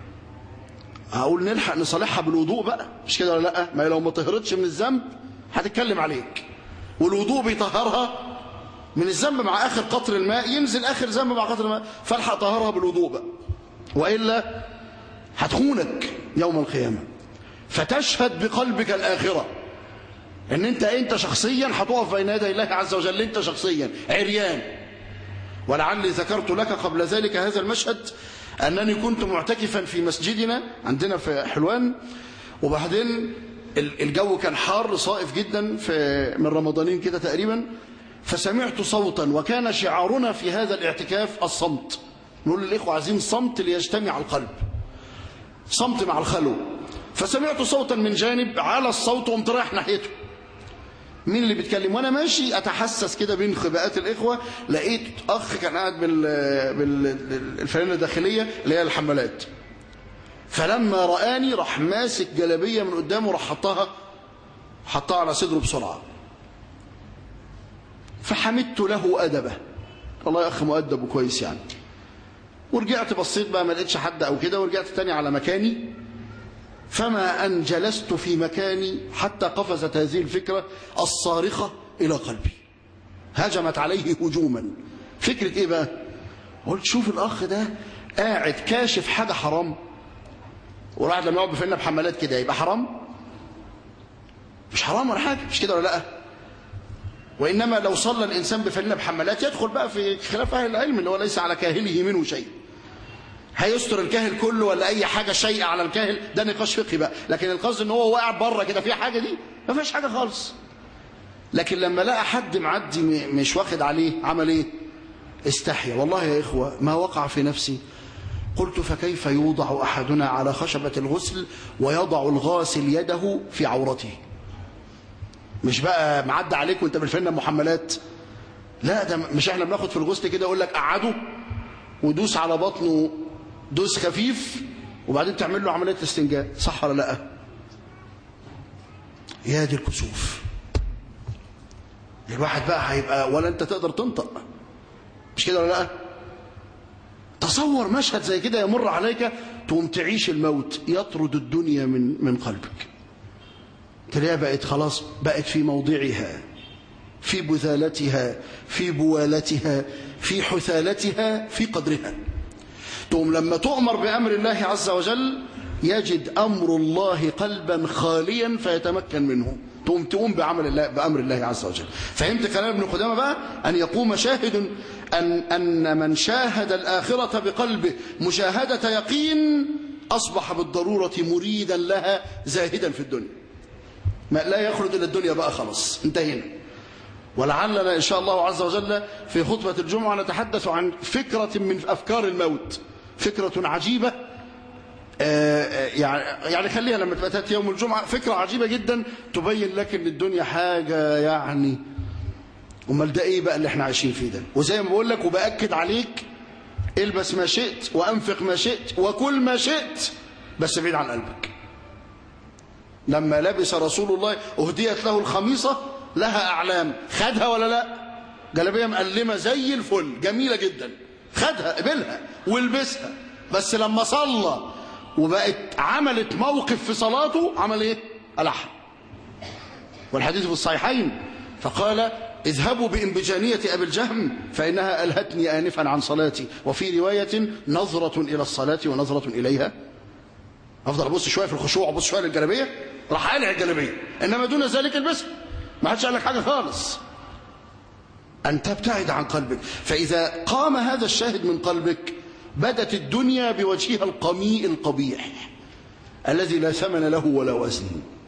A: هقول نلحق نصالحها بالوضوء بقى مش كده ولا لا ما لو ما طهرتش من الذنب هتتكلم عليك والوضوء بيطهرها من الذنب مع اخر قطر الماء ينزل اخر ذنب مع قطر الماء فالحق طهرها بالوضوء بقى والا هتخونك يوم القيامه فتشهد بقلبك الاخره ان انت انت شخصيا هتقف بين يدي الله عز وجل انت شخصيا عريان ولعلي ذكرت لك قبل ذلك هذا المشهد أنني كنت معتكفا في مسجدنا عندنا في حلوان وبعدين الجو كان حار صائف جدا في من رمضانين كده تقريبا فسمعت صوتا وكان شعارنا في هذا الاعتكاف الصمت نقول للإخوة عايزين صمت ليجتمع القلب صمت مع الخلو فسمعت صوتا من جانب على الصوت وقمت رايح ناحيته مين اللي بيتكلم وانا ماشي اتحسس كده بين خباءات الاخوه لقيت اخ كان قاعد بال بالفانله الداخليه اللي هي الحمالات فلما رآني راح ماسك جلابيه من قدامه راح حطها حطها على صدره بسرعه فحمدت له ادبه والله يا اخ مؤدب وكويس يعني ورجعت بصيت بقى ما لقيتش حد او كده ورجعت تاني على مكاني فما أن جلست في مكاني حتى قفزت هذه الفكرة الصارخة إلى قلبي هجمت عليه هجوما فكرة إيه بقى قلت شوف الأخ ده قاعد كاشف حاجة حرام والواحد لما يقعد بفلنا بحمالات كده يبقى حرام مش حرام ولا حاجة مش كده ولا لا وإنما لو صلى الإنسان بفلنا بحمالات يدخل بقى في خلاف أهل العلم اللي هو ليس على كاهله منه شيء هيستر الكاهل كله ولا اي حاجه شيء على الكاهل ده نقاش فقهي بقى لكن القصد ان هو واقع بره كده في حاجه دي ما فيش حاجه خالص لكن لما لقى حد معدي مش واخد عليه عمل ايه استحيا والله يا اخوه ما وقع في نفسي قلت فكيف يوضع احدنا على خشبه الغسل ويضع الغاسل يده في عورته مش بقى معدى عليك وانت بالفنه محملات لا ده مش احنا بناخد في الغسل كده يقول لك قعده ودوس على بطنه دوس خفيف وبعدين تعمل له عملية استنجاء صح ولا لا يا دي الكسوف الواحد بقى هيبقى ولا انت تقدر تنطق مش كده ولا لا تصور مشهد زي كده يمر عليك تقوم تعيش الموت يطرد الدنيا من من قلبك تلاقيها بقت خلاص بقت في موضعها في بذالتها في بوالتها في حثالتها في قدرها تقوم لما تؤمر بأمر الله عز وجل يجد أمر الله قلبا خاليا فيتمكن منه تقوم تقوم بعمل الله بأمر الله عز وجل فهمت كلام ابن قدامة بقى أن يقوم شاهد أن, أن من شاهد الآخرة بقلبه مشاهدة يقين أصبح بالضرورة مريدا لها زاهدا في الدنيا ما لا يخلد إلى الدنيا بقى خلاص انتهينا ولعلنا إن شاء الله عز وجل في خطبة الجمعة نتحدث عن فكرة من أفكار الموت فكرة عجيبة يعني يعني خليها لما تبقى تاتي يوم الجمعة فكرة عجيبة جدا تبين لك ان الدنيا حاجة يعني امال ده ايه بقى اللي احنا عايشين فيه ده وزي ما بقول لك وباكد عليك البس ما شئت وانفق ما شئت وكل ما شئت بس بعيد عن قلبك لما لبس رسول الله اهديت له الخميصه لها اعلام خدها ولا لا جلابيه مقلمه زي الفل جميله جدا خدها قبلها والبسها بس لما صلى وبقت عملت موقف في صلاته عمل ايه الح والحديث في الصحيحين فقال اذهبوا بإنبجانية أبي الجهم فإنها ألهتني آنفا عن صلاتي وفي رواية نظرة إلى الصلاة ونظرة إليها أفضل أبص شوية في الخشوع أبص شوية للجلبية راح قالع الجلبية إنما دون ذلك البسها ما حدش قال لك حاجة خالص أن تبتعد عن قلبك فإذا قام هذا الشاهد من قلبك بدت الدنيا بوجهها القميء القبيح الذي لا ثمن له ولا وزن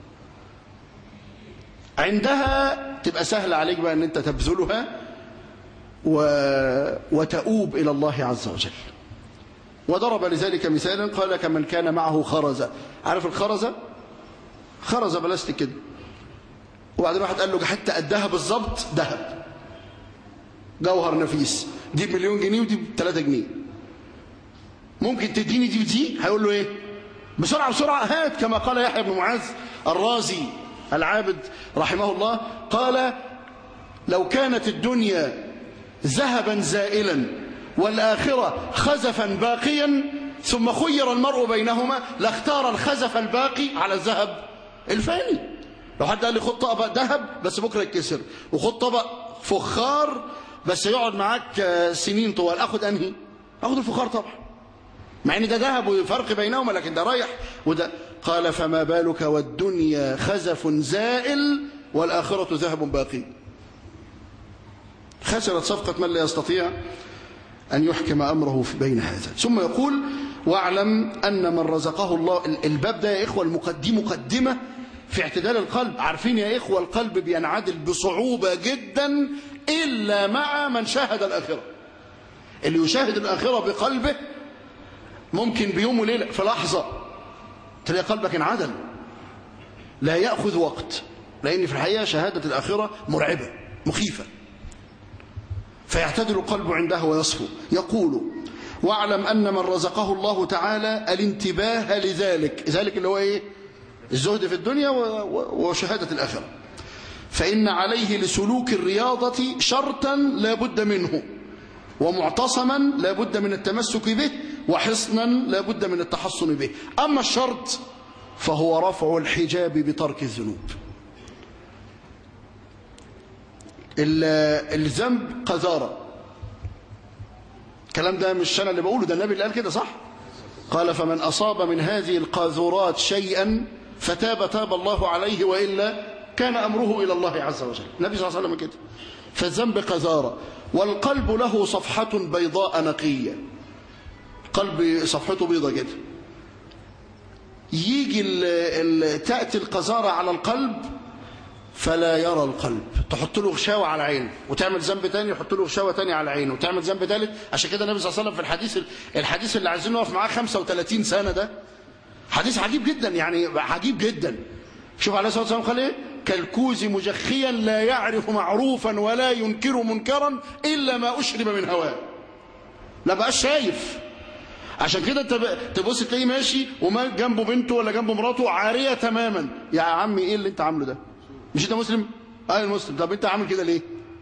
A: عندها تبقى سهل عليك بقى أن أنت تبذلها و... وتؤوب إلى الله عز وجل وضرب لذلك مثالا قال كمن كان معه خرزة عارف الخرزة خرزة بلاستيك كده وبعدين واحد قال له حتى قدها بالظبط ذهب جوهر نفيس دي بمليون جنيه ودي ب 3 جنيه ممكن تديني دي بدي هيقول له ايه بسرعة بسرعة هات كما قال يحيى بن معاذ الرازي العابد رحمه الله قال لو كانت الدنيا ذهبا زائلا والآخرة خزفا باقيا ثم خير المرء بينهما لاختار الخزف الباقي على الذهب الفاني لو حد قال لي خد طبق ذهب بس بكرة يتكسر وخد طبق فخار بس يقعد معاك سنين طوال اخد انهي اخد الفخار طبعا مع ان ده ذهب وفرق بينهما لكن ده رايح وده قال فما بالك والدنيا خزف زائل والآخرة ذهب باقي خسرت صفقة من لا يستطيع أن يحكم أمره في بين هذا ثم يقول واعلم أن من رزقه الله الباب ده يا إخوة المقدم مقدمة في اعتدال القلب عارفين يا إخوة القلب بينعدل بصعوبة جدا إلا مع من شاهد الآخرة اللي يشاهد الآخرة بقلبه ممكن بيوم وليلة في لحظة تلاقي قلبك انعدل لا يأخذ وقت لأن في الحقيقة شهادة الآخرة مرعبة مخيفة فيعتدل القلب عندها ويصفو يقول واعلم أن من رزقه الله تعالى الانتباه لذلك ذلك اللي هو إيه الزهد في الدنيا وشهادة الآخرة فإن عليه لسلوك الرياضة شرطا لا بد منه ومعتصما لا بد من التمسك به وحصنا لا بد من التحصن به أما الشرط فهو رفع الحجاب بترك الذنوب الذنب قذارة الكلام ده مش أنا اللي بقوله ده النبي اللي قال كده صح قال فمن أصاب من هذه القاذورات شيئا فتاب تاب الله عليه وإلا كان أمره إلى الله عز وجل النبي صلى الله عليه وسلم كده فالذنب قذارة والقلب له صفحة بيضاء نقية قلب صفحته بيضة كده يجي ال ال تأتي القذارة على القلب فلا يرى القلب تحط له غشاوة على عينه وتعمل ذنب تاني يحط له غشاوة تاني على عينه وتعمل ذنب ثالث عشان كده النبي صلى الله عليه وسلم في الحديث الحديث اللي عايزين نقف معاه 35 سنة ده حديث عجيب جدا يعني عجيب جدا شوف عليه الصلاة والسلام قال ايه كالكوز مجخيا لا يعرف معروفا ولا ينكر منكرا إلا ما أشرب من هواه لا بقاش شايف عشان كده انت تبص تلاقيه ماشي وما جنبه بنته ولا جنبه مراته عارية تماما يا عمي ايه اللي انت عامله ده مش انت مسلم اه المسلم طب انت عامل كده ليه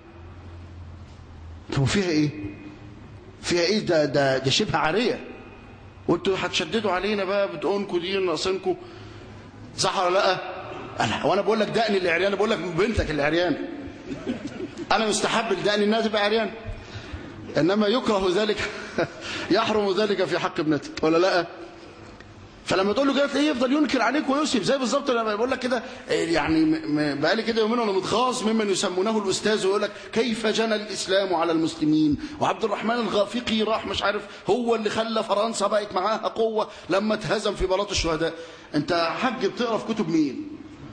A: طب فيها ايه فيها ايه ده ده ده شبه عارية وانتوا هتشددوا علينا بقى بتقونكوا دي ناقصينكوا صح ولا لا انا وانا بقول لك دقني اللي عريان بقول لك بنتك اللي عريان انا مستحب لدقني انها تبقى عريان انما يكره ذلك يحرم ذلك في حق ابنتك ولا لا فلما تقول له كده تلاقيه يفضل ينكر عليك ويسب زي بالظبط لما بقول لك كده يعني بقالي كده يومين وانا متغاظ ممن يسمونه الاستاذ ويقول لك كيف جنى الاسلام على المسلمين وعبد الرحمن الغافقي راح مش عارف هو اللي خلى فرنسا بقت معاها قوه لما اتهزم في بلاط الشهداء انت حاج بتقرا في كتب مين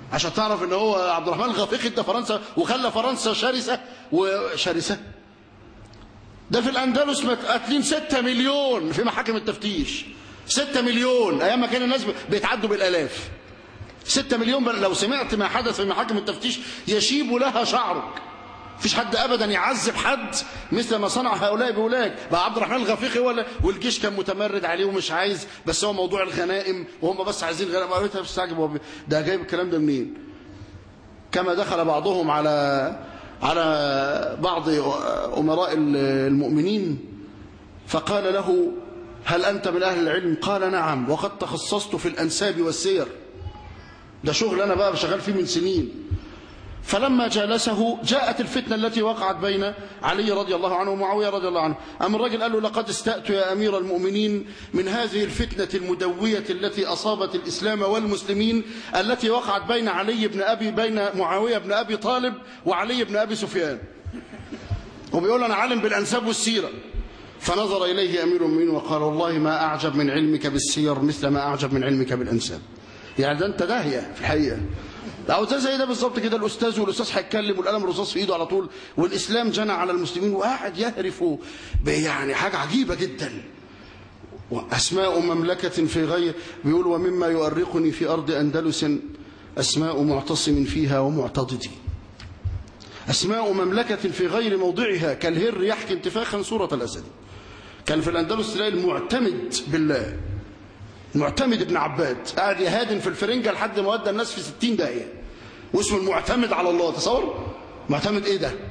A: عشان تعرف ان هو عبد الرحمن الغفيقي ادى فرنسا وخلى فرنسا شرسه وشرسه ده في الاندلس قاتلين 6 مليون في محاكم التفتيش 6 مليون ايام ما كان الناس بيتعدوا بالالاف 6 مليون لو سمعت ما حدث في محاكم التفتيش يشيب لها شعرك مفيش حد ابدا يعذب حد مثل ما صنع هؤلاء باولئك بقى عبد الرحمن الغفيقي ولا والجيش كان متمرد عليه ومش عايز بس هو موضوع الغنائم وهم بس عايزين غنائم قريتها بستعجب ده جايب الكلام ده منين كما دخل بعضهم على على بعض امراء المؤمنين فقال له هل انت من اهل العلم قال نعم وقد تخصصت في الانساب والسير ده شغل انا بقى شغال فيه من سنين فلما جالسه جاءت الفتنة التي وقعت بين علي رضي الله عنه ومعاوية رضي الله عنه أما الرجل قال له لقد استأت يا أمير المؤمنين من هذه الفتنة المدوية التي أصابت الإسلام والمسلمين التي وقعت بين علي بن أبي بين معاوية بن أبي طالب وعلي بن أبي سفيان وبيقول أنا عالم بالأنساب والسيرة فنظر إليه أمير المؤمنين وقال والله ما أعجب من علمك بالسير مثل ما أعجب من علمك بالأنساب يعني ده أنت داهية في الحقيقة او ده زي ده بالظبط كده الاستاذ والاستاذ هيتكلم والقلم الرصاص في ايده على طول والاسلام جنى على المسلمين وقاعد يهرف يعني حاجه عجيبه جدا اسماء مملكه في غير بيقول ومما يؤرقني في ارض اندلس اسماء معتصم فيها ومعتضد اسماء مملكه في غير موضعها كالهر يحكي انتفاخا صوره الاسد كان في الاندلس تلاقي المعتمد بالله المعتمد ابن عباد قاعد يهادن في الفرنجة لحد ما ودى الناس في ستين دقيقة واسمه المعتمد على الله تصور معتمد ايه ده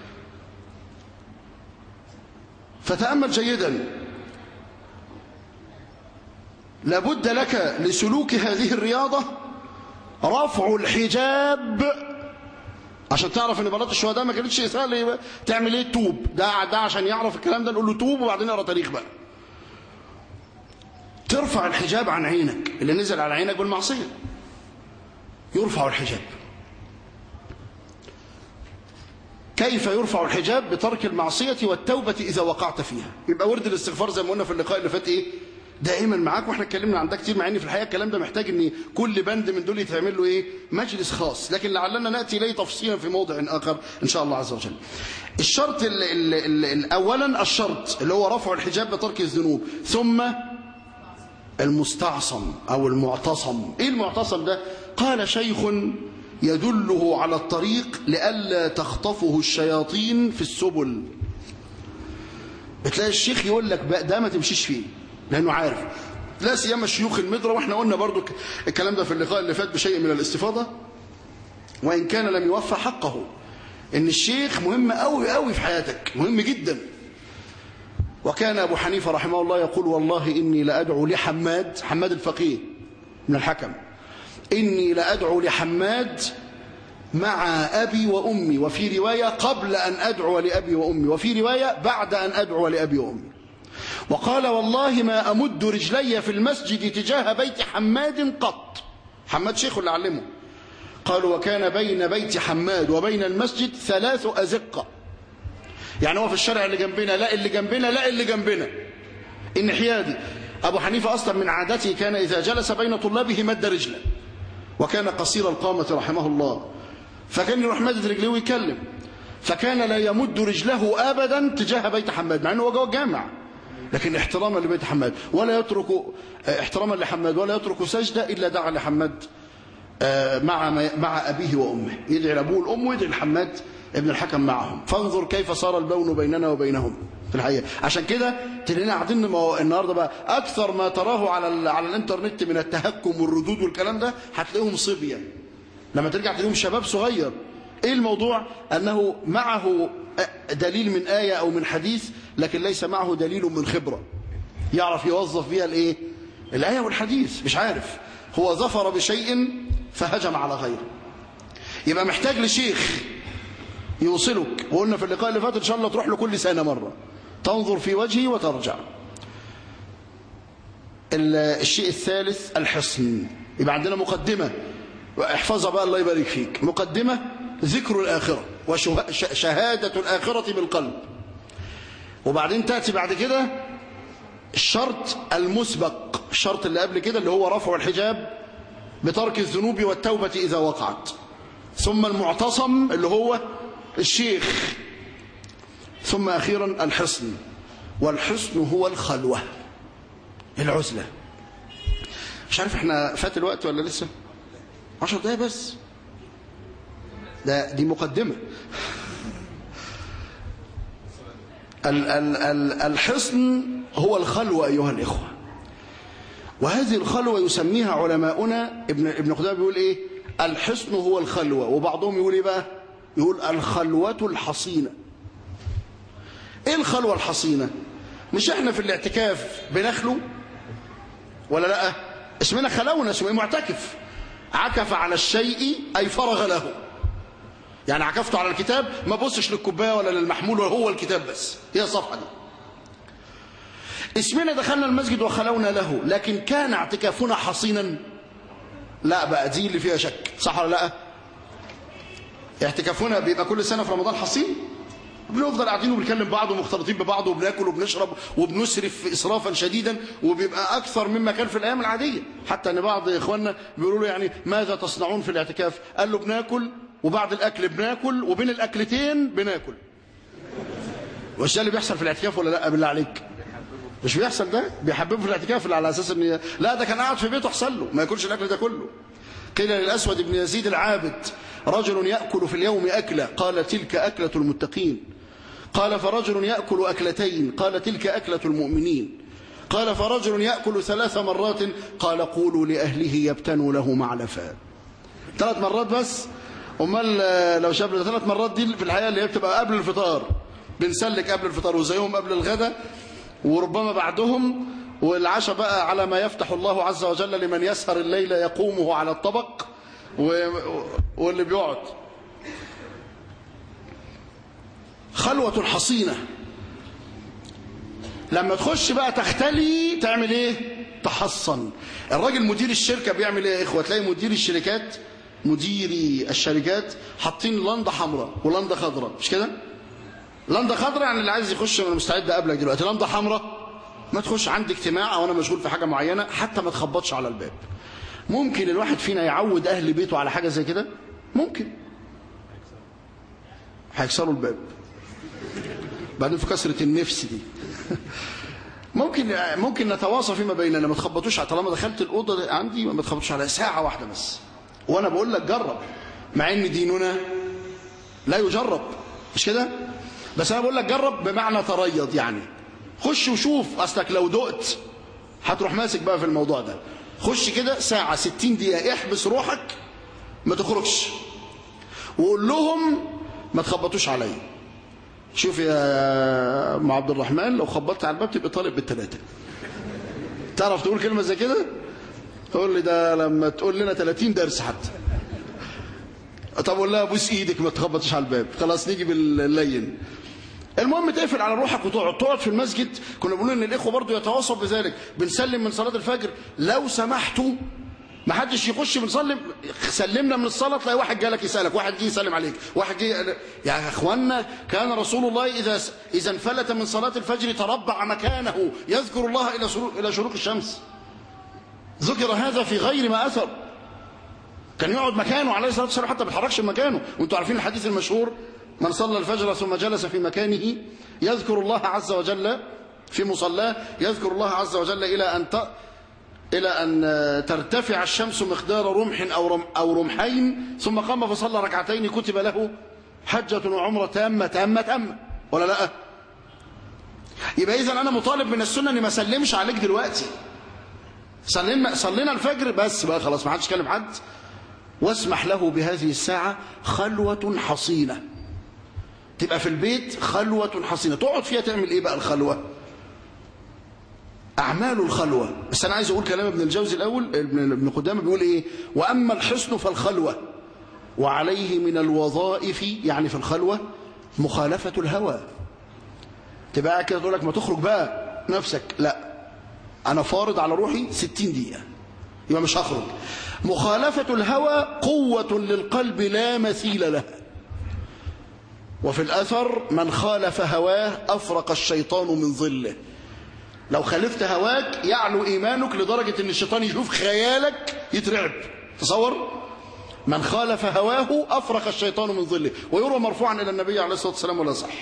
A: فتأمل جيدا لابد لك لسلوك هذه الرياضة رفع الحجاب عشان تعرف ان بلاط الشهداء ما كانتش سهل تعمل ايه توب ده ده عشان يعرف الكلام ده نقول له توب وبعدين يقرا تاريخ بقى ترفع الحجاب عن عينك اللي نزل على عينك بالمعصية يرفع الحجاب كيف يرفع الحجاب بترك المعصية والتوبة إذا وقعت فيها يبقى ورد الاستغفار زي ما قلنا في اللقاء اللي فات إيه دائما معاك واحنا اتكلمنا عن ده كتير مع ان في الحقيقه الكلام ده محتاج ان كل بند من دول يتعمل له ايه مجلس خاص لكن لعلنا ناتي اليه تفصيلا في موضع اخر ان شاء الله عز وجل الشرط ال ال ال اولا الشرط اللي هو رفع الحجاب بترك الذنوب ثم المستعصم أو المعتصم إيه المعتصم ده قال شيخ يدله على الطريق لئلا تخطفه الشياطين في السبل بتلاقي الشيخ يقول لك بقى ده ما تمشيش فيه لأنه عارف لا سيما شيوخ المدرة واحنا قلنا برضو الكلام ده في اللقاء اللي فات بشيء من الاستفاضة وإن كان لم يوفى حقه إن الشيخ مهم قوي قوي في حياتك مهم جدا وكان أبو حنيفة رحمه الله يقول والله إني لأدعو لحماد حماد الفقيه من الحكم إني لأدعو لحماد مع أبي وأمي وفي رواية قبل أن أدعو لأبي وأمي وفي رواية بعد أن أدعو لأبي وأمي وقال والله ما أمد رجلي في المسجد تجاه بيت حماد قط حماد شيخ اللي علمه قالوا وكان بين بيت حماد وبين المسجد ثلاث أزقة يعني هو في الشارع اللي جنبنا لا اللي جنبنا لا اللي جنبنا النحيادي أبو حنيفة أصلا من عادته كان إذا جلس بين طلابه مد رجله وكان قصير القامة رحمه الله فكان يروح مدد رجله ويكلم فكان لا يمد رجله أبدا تجاه بيت حماد مع أنه هو جوه الجامع لكن احتراما لبيت حماد ولا يترك احتراما لحماد ولا يترك سجدة إلا دعا لحماد مع مع أبيه وأمه يدعي لأبوه والأم ويدعي لحماد ابن الحكم معهم فانظر كيف صار البون بيننا وبينهم في الحقيقة عشان كده تلاقينا قاعدين النهارده بقى أكثر ما تراه على على الإنترنت من التهكم والردود والكلام ده هتلاقيهم صبية لما ترجع تلاقيهم شباب صغير إيه الموضوع أنه معه دليل من آية أو من حديث لكن ليس معه دليل من خبرة يعرف يوظف بيها الإيه الآية والحديث مش عارف هو ظفر بشيء فهجم على غيره يبقى محتاج لشيخ يوصلك وقلنا في اللقاء اللي فات ان شاء الله تروح له كل سنة مرة تنظر في وجهه وترجع الشيء الثالث الحصن يبقى عندنا مقدمة احفظها بقى الله يبارك فيك مقدمة ذكر الآخرة وشهادة الآخرة بالقلب وبعدين تأتي بعد كده الشرط المسبق الشرط اللي قبل كده اللي هو رفع الحجاب بترك الذنوب والتوبة إذا وقعت ثم المعتصم اللي هو الشيخ ثم أخيرا الحصن والحصن هو الخلوة العزلة مش عارف احنا فات الوقت ولا لسه عشر دقايق بس ده دي مقدمة ال ال ال الحصن هو الخلوة أيها الإخوة وهذه الخلوة يسميها علماؤنا ابن ابن قدامة بيقول إيه الحصن هو الخلوة وبعضهم يقول إيه بقى يقول الخلوة الحصينة إيه الخلوة الحصينة مش إحنا في الاعتكاف بنخلو ولا لا اسمنا خلونا اسمه معتكف عكف على الشيء أي فرغ له يعني عكفت على الكتاب ما بصش للكوبايه ولا للمحمول ولا هو الكتاب بس هي الصفحه دي اسمنا دخلنا المسجد وخلونا له لكن كان اعتكافنا حصينا لا بقى دي اللي فيها شك صح ولا لا اعتكافنا بيبقى كل سنه في رمضان حصين بنفضل قاعدين وبنكلم بعض ومختلطين ببعض وبناكل وبنشرب وبنسرف اسرافا شديدا وبيبقى اكثر مما كان في الايام العاديه حتى ان بعض اخواننا بيقولوا له يعني ماذا تصنعون في الاعتكاف قال له بناكل وبعد الاكل بناكل وبين الاكلتين بناكل وش ده اللي بيحصل في الاعتكاف ولا لا بالله عليك مش بيحصل ده بيحببه في الاعتكاف اللي على اساس ان لا ده كان قاعد في بيته احسن له ما ياكلش الاكل ده كله قيل للاسود بن يزيد العابد رجل ياكل في اليوم اكله قال تلك اكله المتقين قال فرجل ياكل اكلتين قال تلك اكله المؤمنين قال فرجل ياكل ثلاث مرات قال قولوا لاهله يبتنوا له معلفا ثلاث مرات بس امال لو شاف ثلاث مرات دي في الحقيقه اللي هي بتبقى قبل الفطار بنسلك قبل الفطار وزيهم قبل الغداء وربما بعدهم والعشاء بقى على ما يفتح الله عز وجل لمن يسهر الليل يقومه على الطبق و... واللي بيقعد خلوة حصينة لما تخش بقى تختلي تعمل ايه تحصن الراجل مدير الشركة بيعمل ايه يا اخوة تلاقي مدير الشركات مديري الشركات حاطين لنده حمراء ولنده خضراء مش كده لنده خضراء يعني اللي عايز يخش انا مستعد اقابلك دلوقتي لنده حمراء ما تخش عندي اجتماع او انا مشغول في حاجه معينه حتى ما تخبطش على الباب ممكن الواحد فينا يعود اهل بيته على حاجه زي كده ممكن هيكسروا الباب بعدين في كسره النفس دي ممكن ممكن نتواصى فيما بيننا ما تخبطوش طالما دخلت الاوضه عندي ما تخبطوش على ساعه واحده بس وانا بقول لك جرب مع ان ديننا لا يجرب مش كده بس انا بقول لك جرب بمعنى تريض يعني خش وشوف اصلك لو دقت هتروح ماسك بقى في الموضوع ده خش كده ساعة 60 دقيقة احبس روحك ما تخرجش وقول لهم ما تخبطوش عليا شوف يا ام عبد الرحمن لو خبطت على الباب تبقى طالب بالثلاثة تعرف تقول كلمة زي كده تقول لي ده لما تقول لنا 30 درس حتى طب قول لها بوس ايدك ما تخبطش على الباب خلاص نيجي باللين المهم تقفل على روحك وتقعد تقعد في المسجد كنا بنقول ان الاخوه برضو يتواصوا بذلك بنسلم من صلاه الفجر لو سمحتوا ما حدش يخش بنصلي سلمنا من الصلاه تلاقي واحد جالك يسالك واحد جه يسلم عليك واحد جه يا اخوانا كان رسول الله اذا اذا انفلت من صلاه الفجر تربع مكانه يذكر الله الى الى شروق الشمس ذكر هذا في غير ما اثر كان يقعد مكانه عليه الصلاه والسلام حتى ما بيتحركش من مكانه وانتم عارفين الحديث المشهور من صلى الفجر ثم جلس في مكانه يذكر الله عز وجل في مصلاه يذكر الله عز وجل إلى أن ت... إلى أن ترتفع الشمس مقدار رمح أو رم... أو رمحين ثم قام فصلى ركعتين كتب له حجة وعمرة تامة تامة تامة ولا لا يبقى إذا أنا مطالب من السنة أني ما أسلمش عليك دلوقتي صلينا صلينا الفجر بس بقى خلاص ما حدش كلم حد واسمح له بهذه الساعة خلوة حصينة تبقى في البيت خلوة حصينة تقعد فيها تعمل ايه بقى الخلوة أعمال الخلوة بس أنا عايز أقول كلام ابن الجوزي الأول ابن ابن قدامة بيقول إيه وأما الحصن فالخلوة وعليه من الوظائف يعني في الخلوة مخالفة الهوى تبقى قاعد كده تقول لك ما تخرج بقى نفسك لا أنا فارض على روحي 60 دقيقة يبقى مش هخرج مخالفة الهوى قوة للقلب لا مثيل لها وفي الأثر من خالف هواه أفرق الشيطان من ظله لو خالفت هواك يعلو إيمانك لدرجة أن الشيطان يشوف خيالك يترعب تصور من خالف هواه أفرق الشيطان من ظله ويروى مرفوعا إلى النبي عليه الصلاة والسلام ولا صح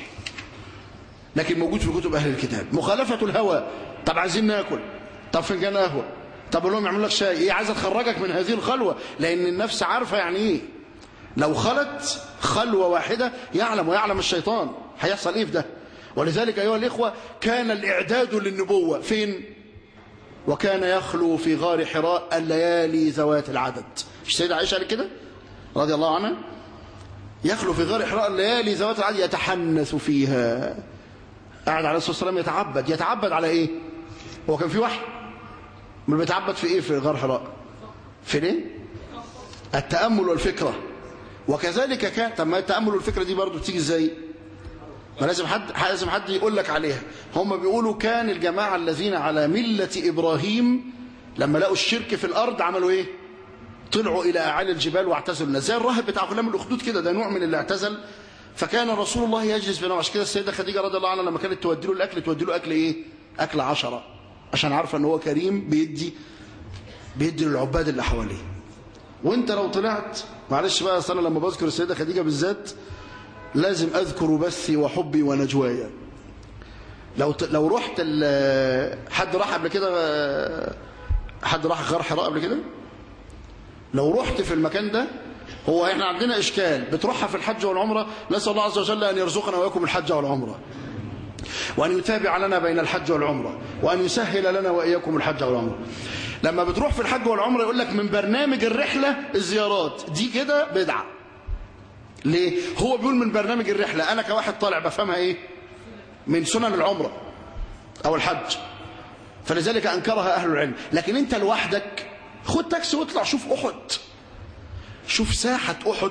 A: لكن موجود في كتب أهل الكتاب مخالفة الهوى طب عايزين ناكل طب فنجان قهوة طب أقول لهم يعملوا لك شاي إيه عايزة تخرجك من هذه الخلوة لأن النفس عارفة يعني إيه لو خلت خلوة واحدة يعلم ويعلم الشيطان هيحصل إيه في ده ولذلك أيها الإخوة كان الإعداد للنبوة فين وكان يخلو في غار حراء الليالي ذوات العدد مش السيدة عائشة قالت كده رضي الله عنها يخلو في غار حراء الليالي ذوات العدد يتحنث فيها قاعد عليه الصلاة والسلام يتعبد يتعبد على ايه هو كان في وحي من بيتعبد في ايه في غار حراء في ايه التأمل والفكرة وكذلك كان طب ما التأمل والفكرة دي برضو بتيجي ازاي ما لازم حد لازم حد يقول لك عليها هم بيقولوا كان الجماعة الذين على ملة إبراهيم لما لقوا الشرك في الأرض عملوا ايه طلعوا إلى أعالي الجبال واعتزلوا الناس زي الراهب بتاع غلام الأخدود كده ده نوع من اللي اعتزل فكان رسول الله يجلس بينهم عشان كده السيدة خديجة رضي الله عنها لما كانت تودي له الأكل تودي له أكل إيه أكل عشرة عشان عارفة أن هو كريم بيدي بيدي للعباد اللي حواليه وانت لو طلعت معلش بقى انا لما بذكر السيدة خديجة بالذات لازم أذكر بثي وحبي ونجوايا لو ت... لو رحت ال... حد راح قبل كده حد راح غار حراء قبل كده لو رحت في المكان ده هو احنا عندنا اشكال بتروحها في الحج والعمره نسال الله عز وجل ان يرزقنا واياكم الحج والعمره وان يتابع لنا بين الحج والعمره وان يسهل لنا واياكم الحج والعمره لما بتروح في الحج والعمره يقول لك من برنامج الرحله الزيارات دي كده بدعه ليه هو بيقول من برنامج الرحله انا كواحد طالع بفهمها ايه من سنن العمره او الحج فلذلك انكرها اهل العلم لكن انت لوحدك خد تاكسي واطلع شوف احد شوف ساحة أحد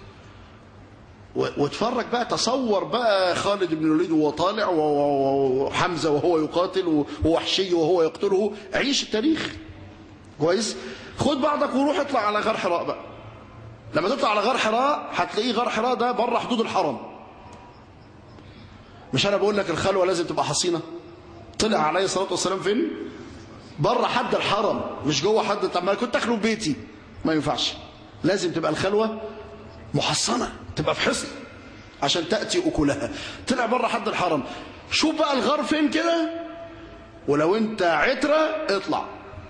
A: واتفرج بقى تصور بقى خالد بن الوليد وهو طالع وحمزة وهو يقاتل ووحشي وهو يقتله عيش التاريخ كويس خد بعضك وروح اطلع على غار حراء بقى لما تطلع على غار حراء هتلاقيه غار حراء ده بره حدود الحرم مش انا بقول لك الخلوه لازم تبقى حصينه طلع عليه الصلاه والسلام فين بره حد الحرم مش جوه حد طب ما كنت اخلو بيتي ما ينفعش لازم تبقى الخلوة محصنة تبقى في حصن عشان تأتي أكلها طلع بره حد الحرم شوف بقى الغار فين كده ولو انت عترة اطلع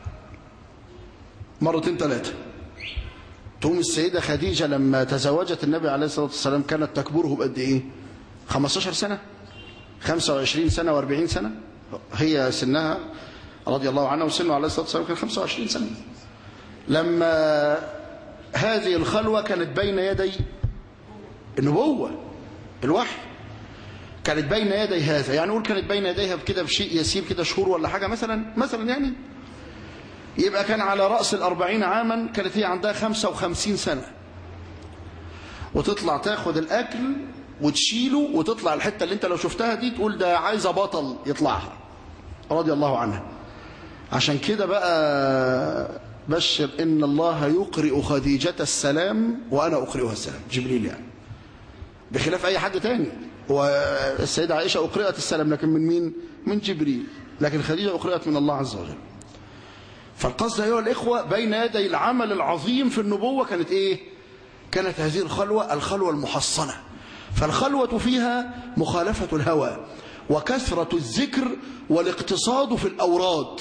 A: مرتين ثلاثة تقوم السيدة خديجة لما تزوجت النبي عليه الصلاة والسلام كانت تكبره بقد ايه 15 سنة 25 سنة و40 سنة هي سنها رضي الله عنها وسنه عليه الصلاة والسلام كان 25 سنة لما هذه الخلوة كانت بين يدي النبوة الوحي كانت بين يدي هذا يعني نقول كانت بين يديها كده بشيء يسير كده شهور ولا حاجة مثلا مثلا يعني يبقى كان على رأس الأربعين عاما كانت هي عندها خمسة وخمسين سنة وتطلع تاخد الأكل وتشيله وتطلع الحتة اللي انت لو شفتها دي تقول ده عايزة بطل يطلعها رضي الله عنها عشان كده بقى بشر إن الله يقرئ خديجة السلام وأنا أقرئها السلام جبريل يعني بخلاف أي حد تاني والسيدة عائشة أقرئت السلام لكن من مين؟ من جبريل لكن خديجة أقرئت من الله عز وجل فالقصد أيها الإخوة بين يدي العمل العظيم في النبوة كانت إيه؟ كانت هذه الخلوة الخلوة المحصنة فالخلوة فيها مخالفة الهوى وكثرة الذكر والاقتصاد في الأوراد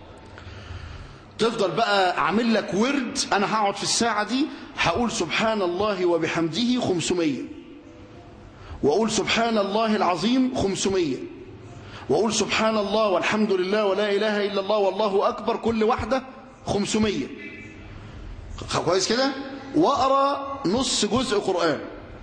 A: تفضل بقى عامل لك ورد انا هقعد في الساعة دي هقول سبحان الله وبحمده 500 واقول سبحان الله العظيم 500 واقول سبحان الله والحمد لله ولا اله الا الله والله اكبر كل واحدة 500 كويس كده واقرا نص جزء قرآن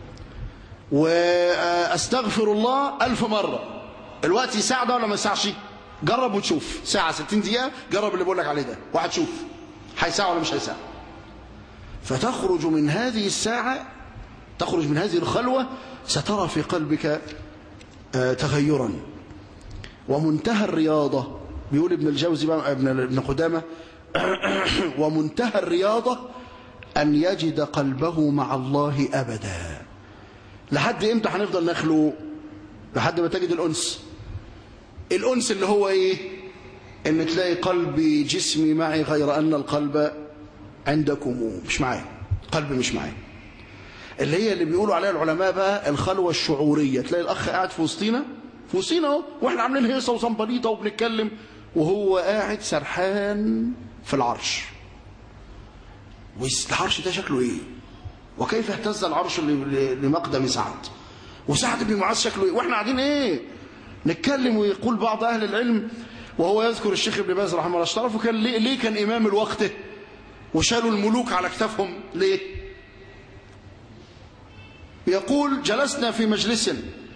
A: واستغفر الله ألف مرة الوقت يساع ده ولا ما يساعش جرب وتشوف ساعة 60 دقيقة جرب اللي بقول لك عليه ده وهتشوف هيساع ولا مش هيساع فتخرج من هذه الساعة تخرج من هذه الخلوة سترى في قلبك تغيرا ومنتهى الرياضة بيقول ابن الجوزي بقى ابن ابن قدامة ومنتهى الرياضة أن يجد قلبه مع الله أبدا لحد إمتى هنفضل نخلو لحد ما تجد الأنس الأنس اللي هو إيه إن تلاقي قلبي جسمي معي غير أن القلب عندكم مش معايا قلبي مش معايا اللي هي اللي بيقولوا عليها العلماء بقى الخلوة الشعورية تلاقي الأخ قاعد في وسطينا في وسطينا اهو واحنا عاملين هيصة وصنبليطة وبنتكلم وهو قاعد سرحان في العرش والعرش ده شكله ايه وكيف اهتز العرش لمقدم سعد وسعد بن معاذ شكله ايه واحنا قاعدين ايه نتكلم ويقول بعض اهل العلم وهو يذكر الشيخ ابن باز رحمه الله اشترف وكان ليه, ليه كان امام الوقت وشالوا الملوك على كتافهم ليه يقول جلسنا في مجلس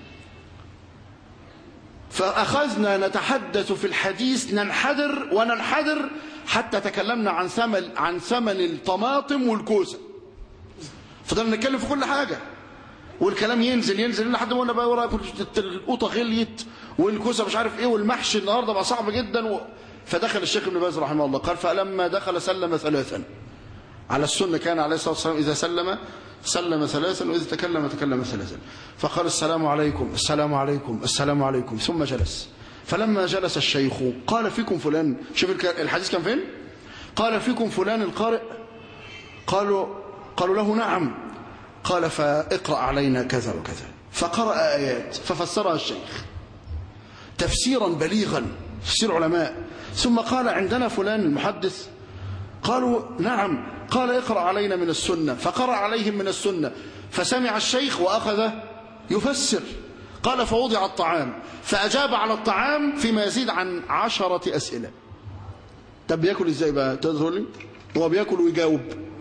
A: فأخذنا نتحدث في الحديث ننحدر وننحدر حتى تكلمنا عن ثمن عن ثمن الطماطم والكوسه فضلنا نتكلم في كل حاجة والكلام ينزل ينزل لحد ما قلنا بقى وراء القوطه غليت والكوسه مش عارف ايه والمحشي النهارده بقى صعب جدا و... فدخل الشيخ ابن باز رحمه الله قال فلما دخل سلم ثلاثا على السنه كان عليه الصلاه والسلام اذا سلم سلم ثلاثا واذا تكلم تكلم ثلاثا فقال السلام عليكم السلام عليكم السلام عليكم ثم جلس فلما جلس الشيخ قال فيكم فلان شوف الحديث كان فين قال فيكم فلان القارئ قالوا قالوا له نعم قال فاقرأ علينا كذا وكذا فقرأ آيات ففسرها الشيخ تفسيرا بليغا تفسير علماء ثم قال عندنا فلان المحدث قالوا نعم قال اقرأ علينا من السنة فقرأ عليهم من السنة فسمع الشيخ وأخذ يفسر قال فوضع الطعام فأجاب على الطعام فيما يزيد عن عشرة أسئلة طب بياكل ازاي بقى تقدر لي هو بياكل ويجاوب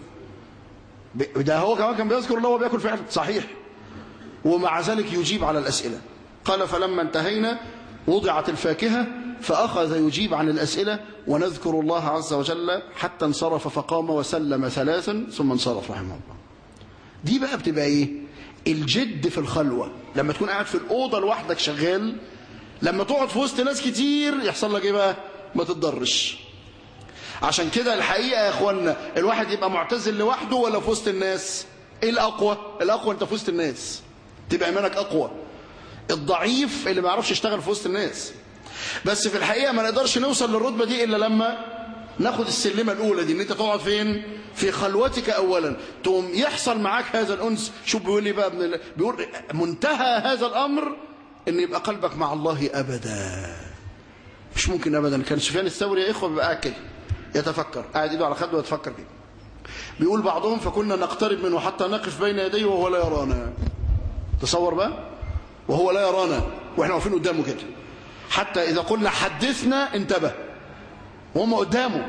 A: ده هو كمان كان بيذكر الله وهو بياكل فعلا صحيح ومع ذلك يجيب على الأسئلة قال فلما انتهينا وضعت الفاكهة فأخذ يجيب عن الأسئلة ونذكر الله عز وجل حتى انصرف فقام وسلم ثلاثا ثم انصرف رحمه الله دي بقى بتبقى ايه الجد في الخلوة لما تكون قاعد في الأوضة لوحدك شغال لما تقعد في وسط ناس كتير يحصل لك ايه بقى ما تتضرش عشان كده الحقيقة يا اخوانا الواحد يبقى معتزل لوحده ولا في وسط الناس ايه الاقوى الاقوى انت في وسط الناس تبقى ايمانك اقوى الضعيف اللي ما يعرفش يشتغل في وسط الناس بس في الحقيقة ما نقدرش نوصل للرتبة دي الا لما ناخد السلمة الاولى دي ان انت تقعد فين في خلوتك اولا تقوم يحصل معاك هذا الانس شوف بيقول لي بقى ابن ال... بيقول منتهى هذا الامر ان يبقى قلبك مع الله ابدا مش ممكن ابدا كان سفيان الثوري يا اخوه بيبقى قاعد كده يتفكر قاعد ايده على خده ويتفكر كده بيقول بعضهم فكنا نقترب منه حتى نقف بين يديه وهو لا يرانا تصور بقى وهو لا يرانا واحنا واقفين قدامه كده حتى اذا قلنا حدثنا انتبه وهم قدامه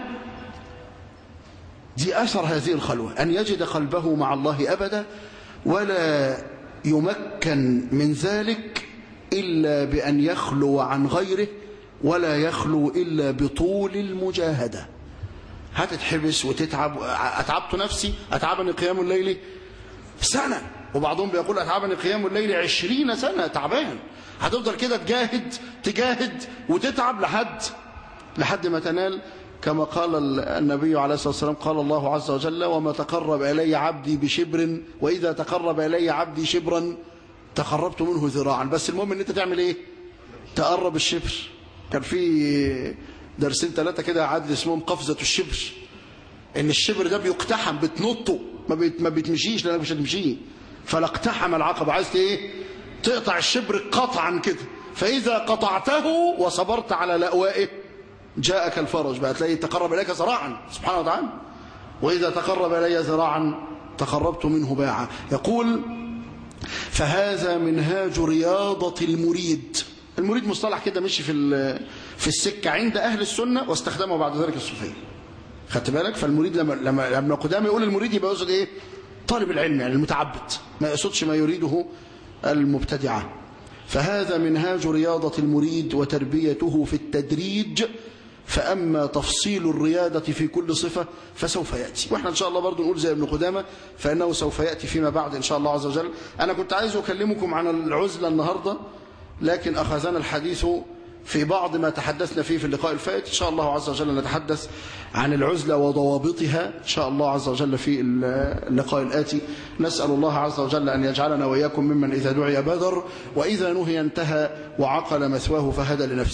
A: دي اثر هذه الخلوه ان يجد قلبه مع الله ابدا ولا يمكن من ذلك الا بان يخلو عن غيره ولا يخلو الا بطول المجاهده هتتحبس وتتعب أتعبت نفسي أتعبني قيام الليل سنة وبعضهم بيقول أتعبني قيام الليل عشرين سنة تعبان هتفضل كده تجاهد تجاهد وتتعب لحد لحد ما تنال كما قال النبي عليه الصلاة والسلام قال الله عز وجل وما تقرب إلي عبدي بشبر وإذا تقرب إلي عبدي شبرا تقربت منه ذراعا بس المهم ان انت تعمل ايه تقرب الشبر كان في درسين ثلاثة كده عادل اسمهم قفزة الشبر ان الشبر ده بيقتحم بتنطه ما, بيت ما بيتمشيش لانك مش هتمشيه فلا اقتحم العقبة عايز ايه تقطع الشبر قطعا كده فإذا قطعته وصبرت على لأوائه جاءك الفرج بقى تلاقي تقرب إليك ذراعا سبحانه وتعالى وإذا تقرب إلي ذراعا تقربت منه باعا يقول فهذا منهاج رياضة المريد المريد مصطلح كده مشي في في السكة عند أهل السنة واستخدمه بعد ذلك الصوفية خدت بالك فالمريد لما لما لما قدامه يقول المريد يبقى يقصد ايه طالب العلم يعني المتعبد ما يقصدش ما يريده المبتدعة فهذا منهاج رياضة المريد وتربيته في التدريج فأما تفصيل الريادة في كل صفة فسوف يأتي وإحنا إن شاء الله برضو نقول زي ابن قدامة فإنه سوف يأتي فيما بعد إن شاء الله عز وجل أنا كنت عايز أكلمكم عن العزلة النهاردة لكن أخذنا الحديث في بعض ما تحدثنا فيه في اللقاء الفائت إن شاء الله عز وجل نتحدث عن العزلة وضوابطها إن شاء الله عز وجل في اللقاء الآتي نسأل الله عز وجل أن يجعلنا وإياكم ممن إذا دعي بدر وإذا نهي انتهى وعقل مثواه فهدى لنفسه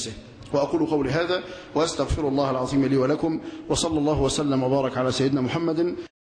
A: وأقول قولي هذا وأستغفر الله العظيم لي ولكم وصلى الله وسلم وبارك على سيدنا محمد